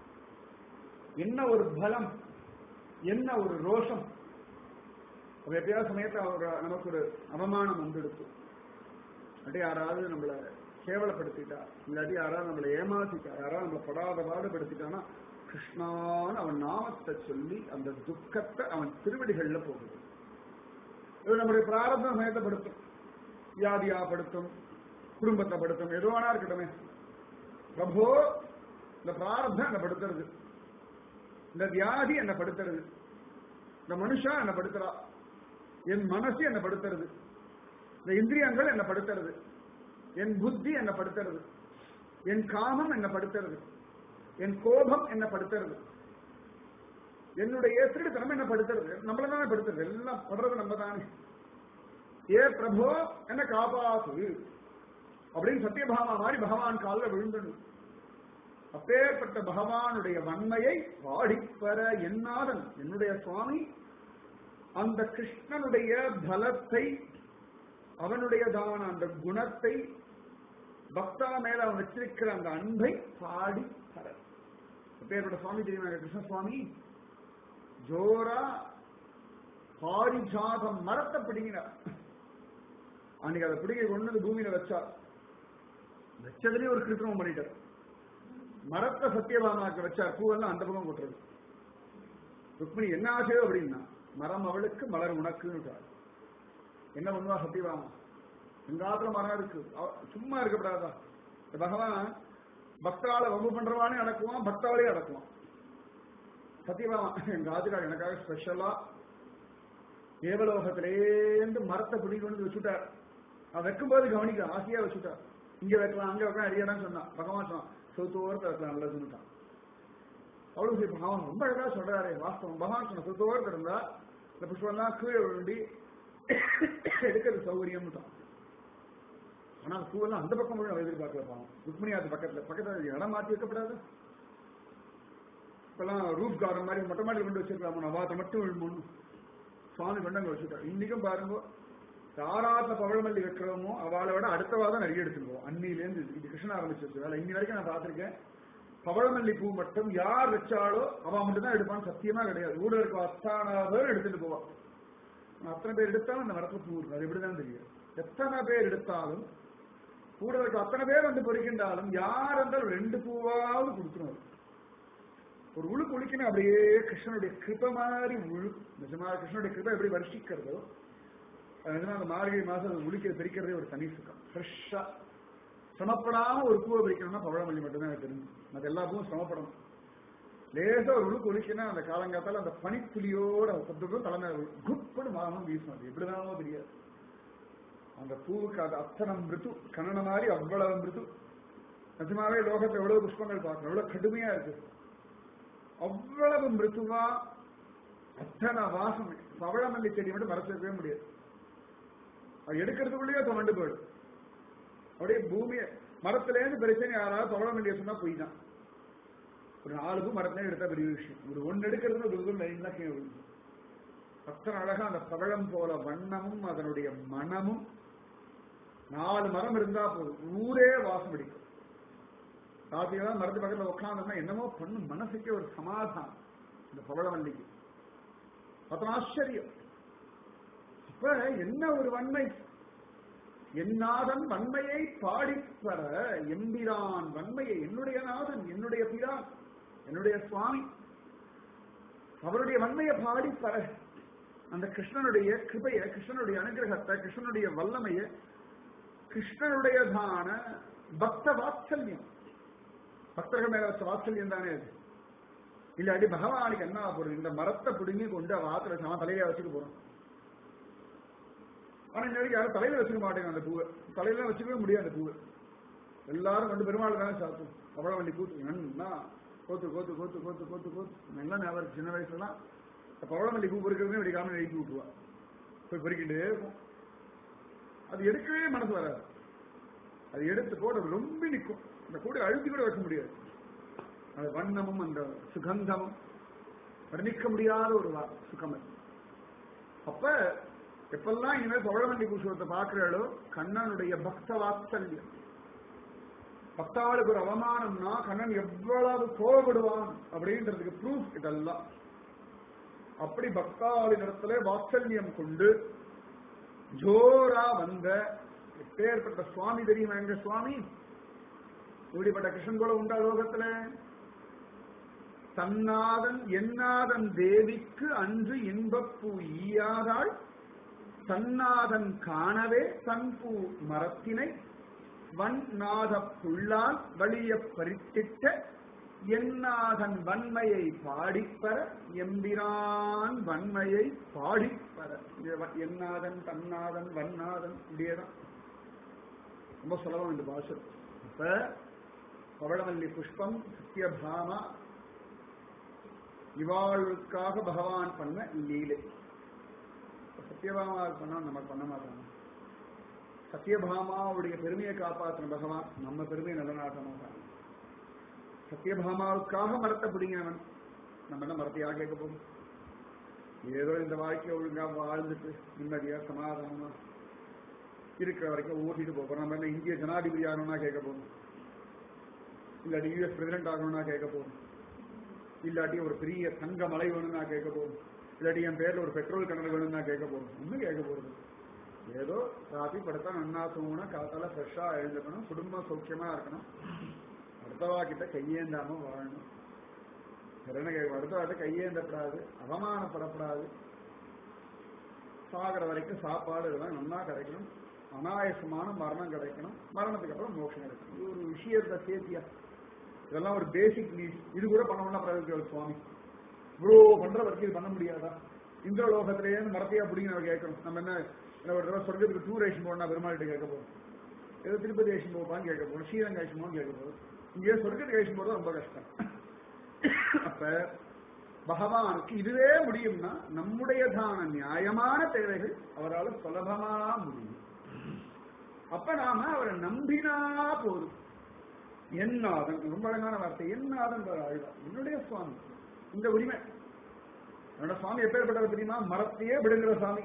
என்ன ஒரு பலம் என்ன ஒரு ரோஷம் அது எப்பயாவது சமயத்தில் ஒரு நமக்கு ஒரு அவமானம் வந்துடுச்சு இல்லாட்டி யாராவது நம்மளை கேவலப்படுத்திட்டா இல்லாட்டி யாராவது நம்மளை ஏமாத்திட்டா யாராவது நம்மளை படாத பாடுபடுத்திட்டானா கிருஷ்ணான்னு அவன் நாமத்தை சொல்லி அந்த துக்கத்தை அவன் திருவடிகள்ல போகுது இது நம்முடைய பிராரப்த சமயத்தை படுத்தும் வியாதியா படுத்தும் குடும்பத்தை படுத்தும் எது வேணா இருக்கட்டுமே பிரபோ இந்த பிராரப்தம் என்ன படுத்துறது இந்த வியாதி என்ன படுத்துறது இந்த மனுஷா என்ன படுத்துறா என் மனசு என்ன படுத்துறது இந்த இந்திரியங்கள் என்ன படுத்துறது என் புத்தி என்ன படுத்துறது என் காமம் என்ன படுத்துறது என் கோபம் என்ன படுத்துறது என்னுடைய திருடுத்தனம் என்ன படுத்துறது நம்மள தானே படுத்துறது எல்லாம் படுறது நம்ம தானே ஏ பிரபோ என்ன காப்பாத்து அப்படின்னு சத்யபாமா மாதிரி பகவான் காலில் விழுந்தணும் அப்பேற்பட்ட பகவானுடைய வன்மையை பாடிப்பெற என்னாதன் என்னுடைய சுவாமி அந்த கிருஷ்ணனுடைய பலத்தை அவனுடையதான அந்த குணத்தை பக்தா மேல அவன் வச்சிருக்கிற அந்த அன்பை பாடி தர அப்பேற்பட்ட சுவாமி தெரியுமா கிருஷ்ண சுவாமி ஜோரா பாரிஜாதம் மரத்தை பிடிங்கினார் அன்னைக்கு அதை பிடிக்க கொண்டு வந்து பூமியில வச்சார் வச்சதுலயே ஒரு கிருத்திரமம் பண்ணிட்டார் மரத்தை சத்தியபாமாக்க வச்சார் பூவெல்லாம் அந்த பக்கம் கொட்டுறது ருக்மிணி என்ன ஆசையோ அப்படின்னா மரம் அவளுக்கு மலர் உனக்குன்னு என்ன பண்ணுவா சத்தியபாமா எங்காத்துல மரம் இருக்கு அவ- சும்மா இருக்கக்கூடாதா இந்த பகவான் பக்தால வம்பு பண்றவானே அடக்குவான் பக்தாவளே அடக்குவான் சத்தியபாமா எங்க ஆதிரா எனக்காக ஸ்பெஷலா தேவலோகத்திலேந்து மரத்தை பிடிக்க கொண்டு வச்சுட்டார் அவன் வைக்கும்போது கவனிக்க ஆசையா வச்சுட்டார் இங்க வைக்கலாம் அங்க வைக்கலாம் அடியடான்னு சொன்னான் பகவான் சொன்னான் சொத்தோரத்தை வைக்கலாம் நல்லதுன்னுட்டான் அவ்வளவு சரி அவன் ரொம்ப அழகா சொல்றாரு வாஸ்தவம் பகவான் சொன்ன சொத்தோரத்தை இருந்தா இந்த புஷ்பம்லாம் கீழே விழுண்டி எடுக்கிறது சௌகரியம்னு தான் ஆனா அந்த பூவெல்லாம் அந்த பக்கம் போய் அவன் எதிர்பார்க்கல பாவம் ருக்மிணி அது பக்கத்துல பக்கத்துல இடம் மாத்தி வைக்கப்படாது இப்பெல்லாம் ரூப் கார்டன் மாதிரி மொட்டை மாடி கொண்டு வச்சிருக்கலாமோ நவாத்தை மட்டும் விழுமோன்னு சுவாமி கொண்டு அங்க வச்சுட்டார் இன்னைக்கும் பாருங்க யாராத்த பவழமல்லி வைக்கிறோமோ அவளை விட அடுத்த வாரம் நிறைய எடுத்துருவோம் அன்னிலேருந்து இது கிருஷ்ணன் ஆரம்பிச்சிருச்சு வேலை இன்னி வரைக்கும் நான் பார்த்திருக்கேன் பவழமல்லி பூ மட்டும் யார் வச்சாலோ அவ மட்டும் தான் எடுப்பான்னு சத்தியமா கிடையாது ஊரில் இருக்க அத்தானா பேர் எடுத்துட்டு போவான் ஆனா அத்தனை பேர் எடுத்தாலும் அந்த மரத்துல பூ இருக்கும் அது எப்படிதான் தெரியும் எத்தனை பேர் எடுத்தாலும் கூட இருக்க அத்தனை பேர் வந்து பொறிக்கின்றாலும் யார் இருந்தாலும் ரெண்டு பூவாவது கொடுக்கணும் ஒரு உழு குளிக்கணும் அப்படியே கிருஷ்ணனுடைய கிருப மாதிரி உழு நிஜமா கிருஷ்ணனுடைய கிருபை எப்படி வருஷிக்கிறதோ அது நிஜமா அந்த மார்கழி மாசம் அது உளிக்க பிரிக்கிறதே ஒரு தனி சுகம் ஃப்ரெஷ்ஷா சிரமப்படாம ஒரு பூவை பிரிக்கணும்னா பவழமல்லி மட்டும்தான் எனக்கு தெரியும் மற்ற எல்லா பூவும் சிரமப்படணும் லேசா ஒரு உழு குளிக்கணும் அந்த காலங்காத்தால அந்த பனித்துளியோட சப்தம் தலைமை குப்படு மாதம் வீசும் அது எப்படிதானோ தெரியாது அந்த பூவுக்கு அது அத்தனை மிருது கணன மாதிரி அவ்வளவு மிருது நிஜமாவே லோகத்துல எவ்வளவு புஷ்பங்கள் பார்க்கணும் எவ்வளவு கடுமையா இருக்கு அவ்வளவு மிருதுவா அத்தனை வாசம் பவழமல்லி செடி மட்டும் மறைச்சிருக்கவே முடியாது அது எடுக்கிறதுக்குள்ளேயே தொண்டு போயிடும் அப்படியே பூமியை மரத்திலேருந்து பிரச்சனை யாராவது பவழமல்லியை சொன்னா பொய் தான் ஒரு நாலு பூ மரத்திலே எடுத்தா பெரிய விஷயம் ஒரு ஒன்னு எடுக்கிறது ஒரு இது லைன் தான் கீழே விழுந்து அத்தனை அழகா அந்த பவழம் போல வண்ணமும் அதனுடைய மனமும் நாலு மரம் இருந்தா போதும் ஊரே வாசம் அடிக்கும் ராத்திரி மரத்து பக்கத்துல உட்காந்தோம்னா என்னமோ பண்ணும் மனசுக்கே ஒரு சமாதானம் இந்த பவளவல்லிக்கு அத்தனை ஆச்சரியம் அப்ப என்ன ஒரு வன்மை என்னாதன் வன்மையை பாடிப்பற எம்பிரான் வன்மையை என்னுடைய நாதன் என்னுடைய பிரான் என்னுடைய சுவாமி அவருடைய வன்மையை பாடிப்பற அந்த கிருஷ்ணனுடைய கிருபைய கிருஷ்ணனுடைய அனுகிரகத்தை கிருஷ்ணனுடைய வல்லமைய கிருஷ்ணனுடையதான பக்த வாத்சல்யம் பக்தர்கள் மேல வச்ச வாத்சல்யம் தானே அது இல்லாட்டி பகவானுக்கு என்ன ஆக போறது இந்த மரத்தை பிடுங்கி கொண்டு அவ ஆத்துல வச்சு அவன் தலையில வச்சுக்க போறான் ஆனா இந்த வரைக்கும் யாரும் தலையில வச்சுக்க மாட்டேங்க அந்த பூவை தலையில வச்சுக்கவே முடியாது அந்த பூவை எல்லாரும் கொண்டு பெருமாள் தானே சாப்பிடும் பவள வண்டி கூத்து நன்னா கோத்து கோத்து கோத்து கோத்து கோத்து கோத்து நல்லா ஞாபகம் இருக்கு. சின்ன வயசுலாம் இந்த பவளமல்லி பூ பொறிக்கிறதுமே இப்படி காமன் எழுப்பி விட்டுருவா போய் பொறிக்கிட்டே இருக்கும் அது எடுக்கவே மனசு வராது அது எடுத்து போட ரொம்ப நிற்கும் அந்த கூட அழுத்தி கூட வைக்க முடியாது அந்த வண்ணமும் அந்த சுகந்தமும் வர்ணிக்க முடியாத ஒரு வா- சுகம் அது அப்ப எப்பெல்லாம் இனிமேல் பவளமல்லி புஷ்பத்தை பார்க்கிறாளோ கண்ணனுடைய பக்த வாத்சல்யம் பக்தாளுக்கு ஒரு அவமானம்னா கண்ணன் எவ்வளவு கோபப்படுவான் அப்படின்றதுக்கு ப்ரூஃப் இதெல்லாம் அப்படி பக்தாளின் இடத்துல வாத்சல்யம் கொண்டு ஜோரா வந்த எப்பேற்பட்ட சுவாமி தெரியுமா எங்க சுவாமி இப்படிப்பட்ட கிருஷ்ணன் போல உண்டா லோகத்துல தன்னாதன் என்னாதன் தேவிக்கு அன்று இன்பப்பூ ஈயாதாள் தன்னாதன் காணவே தன்பூ மரத்தினை வன்நாத புள்ளால் வலிய பறித்திட்ட என்னாதன் வன்மையை பாடிப்பற எம்பிரான் வன்மையை பாடிப்பற இது வ- என்னாதன் தன்னாதன் வன்னாதன் இப்படியேதான் ரொம்ப சுலபம் இந்த பாஷை இப்ப பவளமல்லி புஷ்பம் சத்யபாமா இவாளுக்காக பகவான் பண்ண லீலை சத்யபாமா பண்ணா நம்ம பண்ண மாட்டாங்க சத்யபாமாவுடைய பெருமையை காப்பாற்றின பகவான் நம்ம பெருமையை நிலநாட்ட மாட்டாங்க சத்தியபாமாவுக்காக மரத்தை பிடிங்கினவன் நம்ம என்ன மரத்தையா கேட்க போறோம் ஏதோ இந்த வாழ்க்கையை ஒழுங்கா வாழ்ந்துட்டு நிம்மதியா சமாதானமா இருக்கிற வரைக்கும் ஓட்டிட்டு போறோம் நம்ம என்ன இந்திய ஜனாதிபதி ஆகணும்னா கேட்க போறோம் இல்லாட்டி யூஎஸ் பிரசிடென்ட் ஆகணும்னா கேட்க போறோம் இல்லாட்டி ஒரு பெரிய தங்க மலை வேணும்னா கேட்க போறோம் இல்லாட்டி என் பேர்ல ஒரு பெட்ரோல் கிணறு வேணும்னா கேட்க போறோம் ஒன்றும் கேட்க போறது ஏதோ ராத்தி படுத்தா நன்னா தூங்கணும் காத்தால ஃப்ரெஷ்ஷா எழுந்துக்கணும் குடும்பம் சௌக்கியமா இருக்கணும் அடுத்தவா கிட்ட கையேந்தாம வாழணும் வேற என்ன கேட்க அடுத்தவாட்ட கையேந்தப்படாது அவமானப்படப்படாது சாகிற வரைக்கும் சாப்பாடு இதெல்லாம் நல்லா கிடைக்கணும் அனாயசமான மரணம் கிடைக்கணும் மரணத்துக்கு அப்புறம் மோட்சம் கிடைக்கணும் இது ஒரு விஷயத்தை சேர்த்தியா இதெல்லாம் ஒரு பேசிக் நீட்ஸ் இது கூட பண்ணணும்னா பிரகதி சுவாமி இவ்வளோ பண்ற வரைக்கும் இது பண்ண முடியாதா இந்த லோகத்திலேயே மரத்தையா பிடிங்க நம்ம கேட்கணும் நம்ம என்ன என்ன ஒரு தடவை சொர்க்கத்துக்கு டூர் ஐஷன் போனா பெருமாள்கிட்ட கேட்க போறோம் ஏதோ திருப்பதி ஐஷன் போப்பான்னு கேட்க போறோம் ஸ்ரீரங்க ஐஷன் போன்னு கேட்க போறோம் இங்கே சொர்க்கத்துக்கு ஐஷன் போறது ரொம்ப கஷ்டம் அப்ப பகவானுக்கு இதுவே முடியும்னா நம்முடையதான நியாயமான தேவைகள் அவரால் சுலபமா முடியும் அப்ப நாம அவரை நம்பினா போதும் என்னாதன் ரொம்ப அழகான வார்த்தை என்னாதன் ஆழ்வார் என்னுடைய சுவாமி இந்த உரிமை என்னோட சுவாமி எப்பேற்பட்டவர் தெரியுமா மரத்தையே விடுங்கிற சுவாமி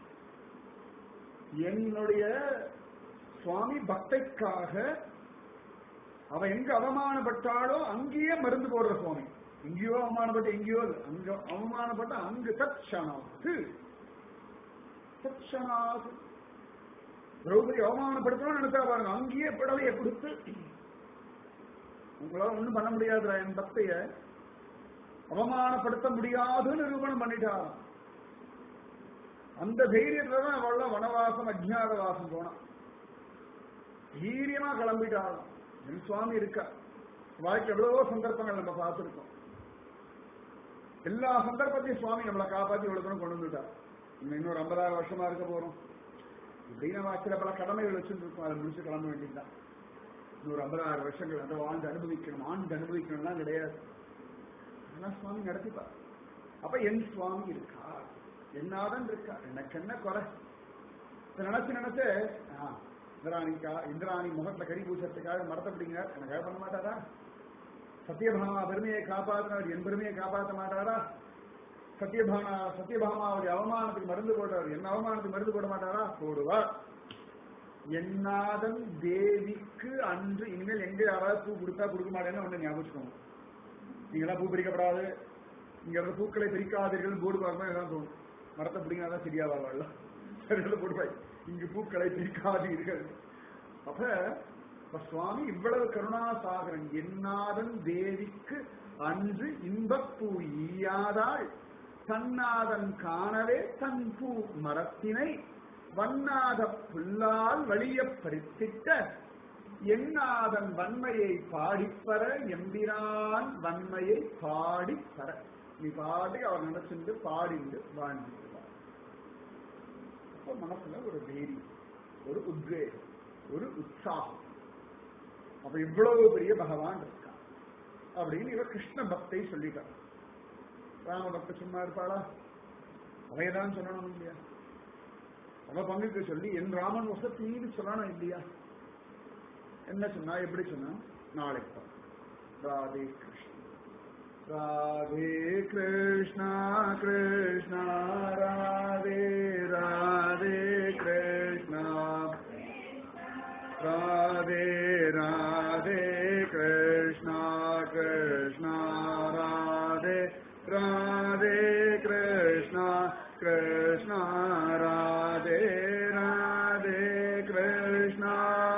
என்னுடைய சுவாமி பக்தைக்காக அவ எங்க அவமானப்பட்டாலோ அங்கேயே மருந்து போடுற சுவாமி எங்கேயோ அவமானப்பட்டு எங்கேயோ இல்ல. அங்க அவமானப்பட்ட அங்கு தட்சணாத்து தட்சணாத்து திரௌபதி அவமானப்படுத்தணும்னு நினைச்சா பாருங்க அங்கேயே புடவையை கொடுத்து உங்களால ஒண்ணும் பண்ண முடியாதுடா என் பக்தைய அவமானப்படுத்த முடியாதுன்னு நிரூபணம் பண்ணிட்டாராம் அந்த தைரியத்துல தான் அவள் வனவாசம் அஜ்ஞாத வாசம் போனான் தைரியமா கிளம்பிட்டாராம் என் சுவாமி இருக்கா வாழ்க்கை எவ்வளவோ சந்தர்ப்பங்கள் நம்ம பார்த்திருக்கோம் எல்லா சந்தர்ப்பத்தையும் சுவாமி நம்மளை காப்பாத்தி இவ்வளவு தூரம் கொண்டு வந்துட்டார் இன்னும் இன்னொரு ஐம்பதாயிரம் வருஷமா இருக்க போறோம் இப்படி நம்ம சில பல கடமைகள் வச்சுருக்கோம் அதை முடிச்சு கிளம்ப வேண்டியதுதான் இன்னொரு ஐம்பதாயிரம் வருஷங்கள் அதை வாழ்ந்து அனுபவிக்கணும் ஆண்டு அனுபவிக்கணும்லாம் கிடையாது அதெல்லாம் சுவாமி நடத்திப்பார் அப்ப என் சுவாமி இருக்கா என்னாதான் இருக்கா எனக்கு என்ன குறை இதை நினைச்சு நினைச்சு ஆ, இந்திராணிக்கா இந்திராணி முகத்துல கறி பூசத்துக்காக மரத்தை பிடிங்க எனக்காக பண்ண மாட்டாரா சத்யபாமா பெருமையை காப்பாற்றினவர் என் பெருமையை காப்பாற்ற மாட்டாரா சத்யபாமா சத்யபாமாவுடைய அவமானத்துக்கு மருந்து போடுறவர் என்ன அவமானத்துக்கு மருந்து போட மாட்டாரா போடுவார் என்னாதன் தேவிக்கு அன்று இனிமேல் எங்க யாராவது பூ கொடுத்தா கொடுக்க மாட்டேன்னு ஒண்ணு ஞாபகம் நீங்களாம் பூ பிரிக்கப்படாது இங்க இருந்த பூக்களை பிரிக்காதீர்கள் போர்டு பார்க்கணும் எல்லாம் தோணும் மரத்தை பிடிக்காதான் சரியா வரல சரியில்லை போடுவாய் இங்கு பூக்களை பிரிக்காதீர்கள் அப்ப இப்ப சுவாமி இவ்வளவு கருணாசாகரன் என்னாதன் தேவிக்கு அன்று இன்பப்பூ ஈயாதாள் தன்னாதன் காணவே தன் பூ மரத்தினை வண்ணாத புல்லால் வழியப் பறித்திட்ட எண்ணாதன் வன்மையை பாடிப்பற எம்பிரான் வன்மையை பாடிப்பற நீ பாடி அவர் நினைச்சுண்டு பாடிண்டு வாழ்ந்துருவார் அப்ப மனசுல ஒரு தைரியம் ஒரு உத்வேகம் ஒரு உற்சாகம் அப்ப இவ்வளவு பெரிய பகவான் இருக்கான் அப்படின்னு இவர் கிருஷ்ண பக்தை சொல்லிட்டார் ராம பக்த சும்மா இருப்பாளா அவையதான் சொல்லணும் இல்லையா அவ பங்குக்கு சொல்லி என் ராமன் வசத்தீன்னு சொல்லணும் இல்லையா என்ன சொன்னா எப்படி சொன்னா நாளைக்கு பார்ப்போம். ராதே கிருஷ்ணா ராதே கிருஷ்ணா கிருஷ்ணா ராதே ராதே கிருஷ்ணா ராதே ராதே கிருஷ்ணா கிருஷ்ணா ராதே ராதே கிருஷ்ணா கிருஷ்ணா ராதே ராதே கிருஷ்ணா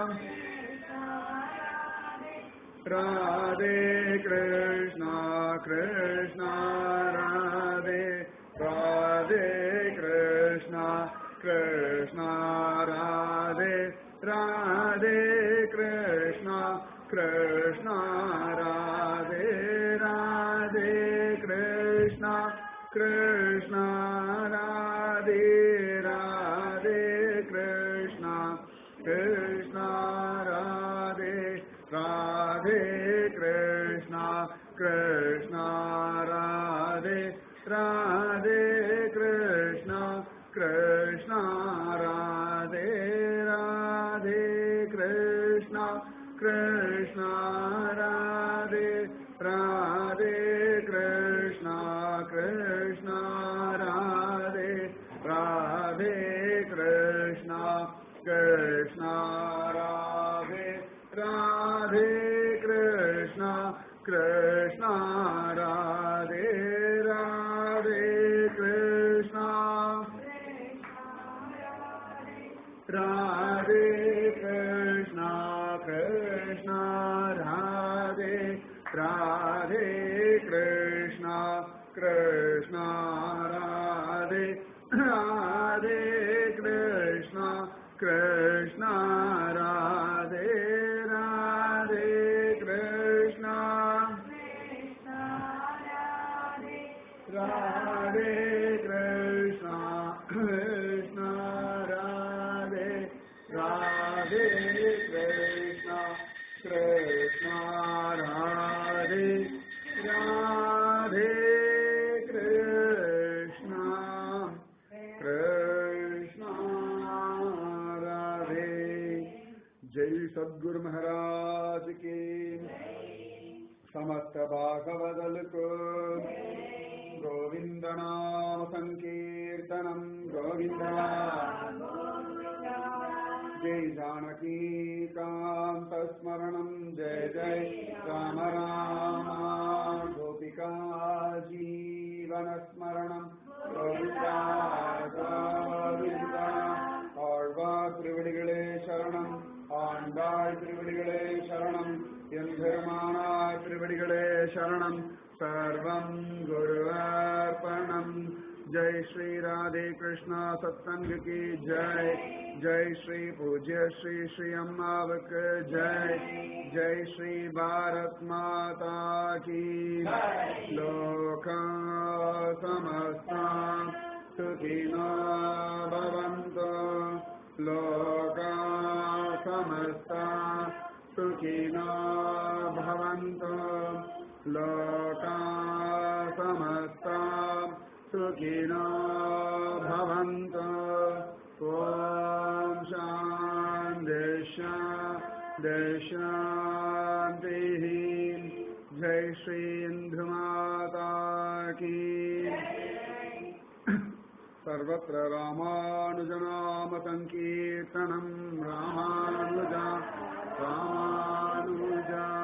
ராதே கிருஷ்ணா கிருஷ்ணா ராதே ராதே கிருஷ்ணா கிருஷ்ணா ராதே ராதே கிருஷ்ணா கிருஷ்ணா ராதே ராதே கிருஷ்ணா கிருஷ்ணா ராதே ராதே கிருஷ்ணா கிருஷ்ணா ராதே ராதே கிருஷ்ணா கிருஷ்ணா ராதே ராதே கிருஷ்ணா கிருஷ்ணா ராதே ராதே கிருஷ்ணா कृष्णा राधे राधे कृष्णा कृष्णा राधे राधे कृष्णा कृष्णा राधे राधे कृष्णा कृष्णा राधे राधे कृष्णा राधे कृष्णा कृष्णा राधे राधे कृष्णा कृष्णा राधे राधे कृष्णा कृष्णा राधे राधे कृष्णा राधे कृष्णा कृष्णा राधे राधे कृष्णा कृष्णा राधे राधे कृष्णा कृष्णा राधे जय सद्गुरु महाराज की समस्त भागवदल को गोविंद नाम संकीर्तनम गोविंद जय जानकी कांत स्मरणम जय जय राम राम गोपिका जीवन स्मरणम गोविंदा गोविंदा ஆழ்வார் திருவடிகளே சரணம் ஆண்டாள் திருவடிகளே சரணம் எம்பெருமானார் திருவடிகளே சரணம் சர்வம் குருவார்ப்பணம் जय श्री राधे कृष्णा सत्संग की जय जय श्री पूज्य श्री श्री अम्मावक जय जय श्री भारत माता की लोका समस्ता सुखिनो भवन्तु लोका समस्ता सुखिनो भवन्तु लोका समस्ता सुखिनो भवन्तु ॐ शान्ति शान्तिः जय श्री इन्दुमाता की सर्वत्र रामानुजनाम सङ्कीर्तनम् रामानुजा रामानुजा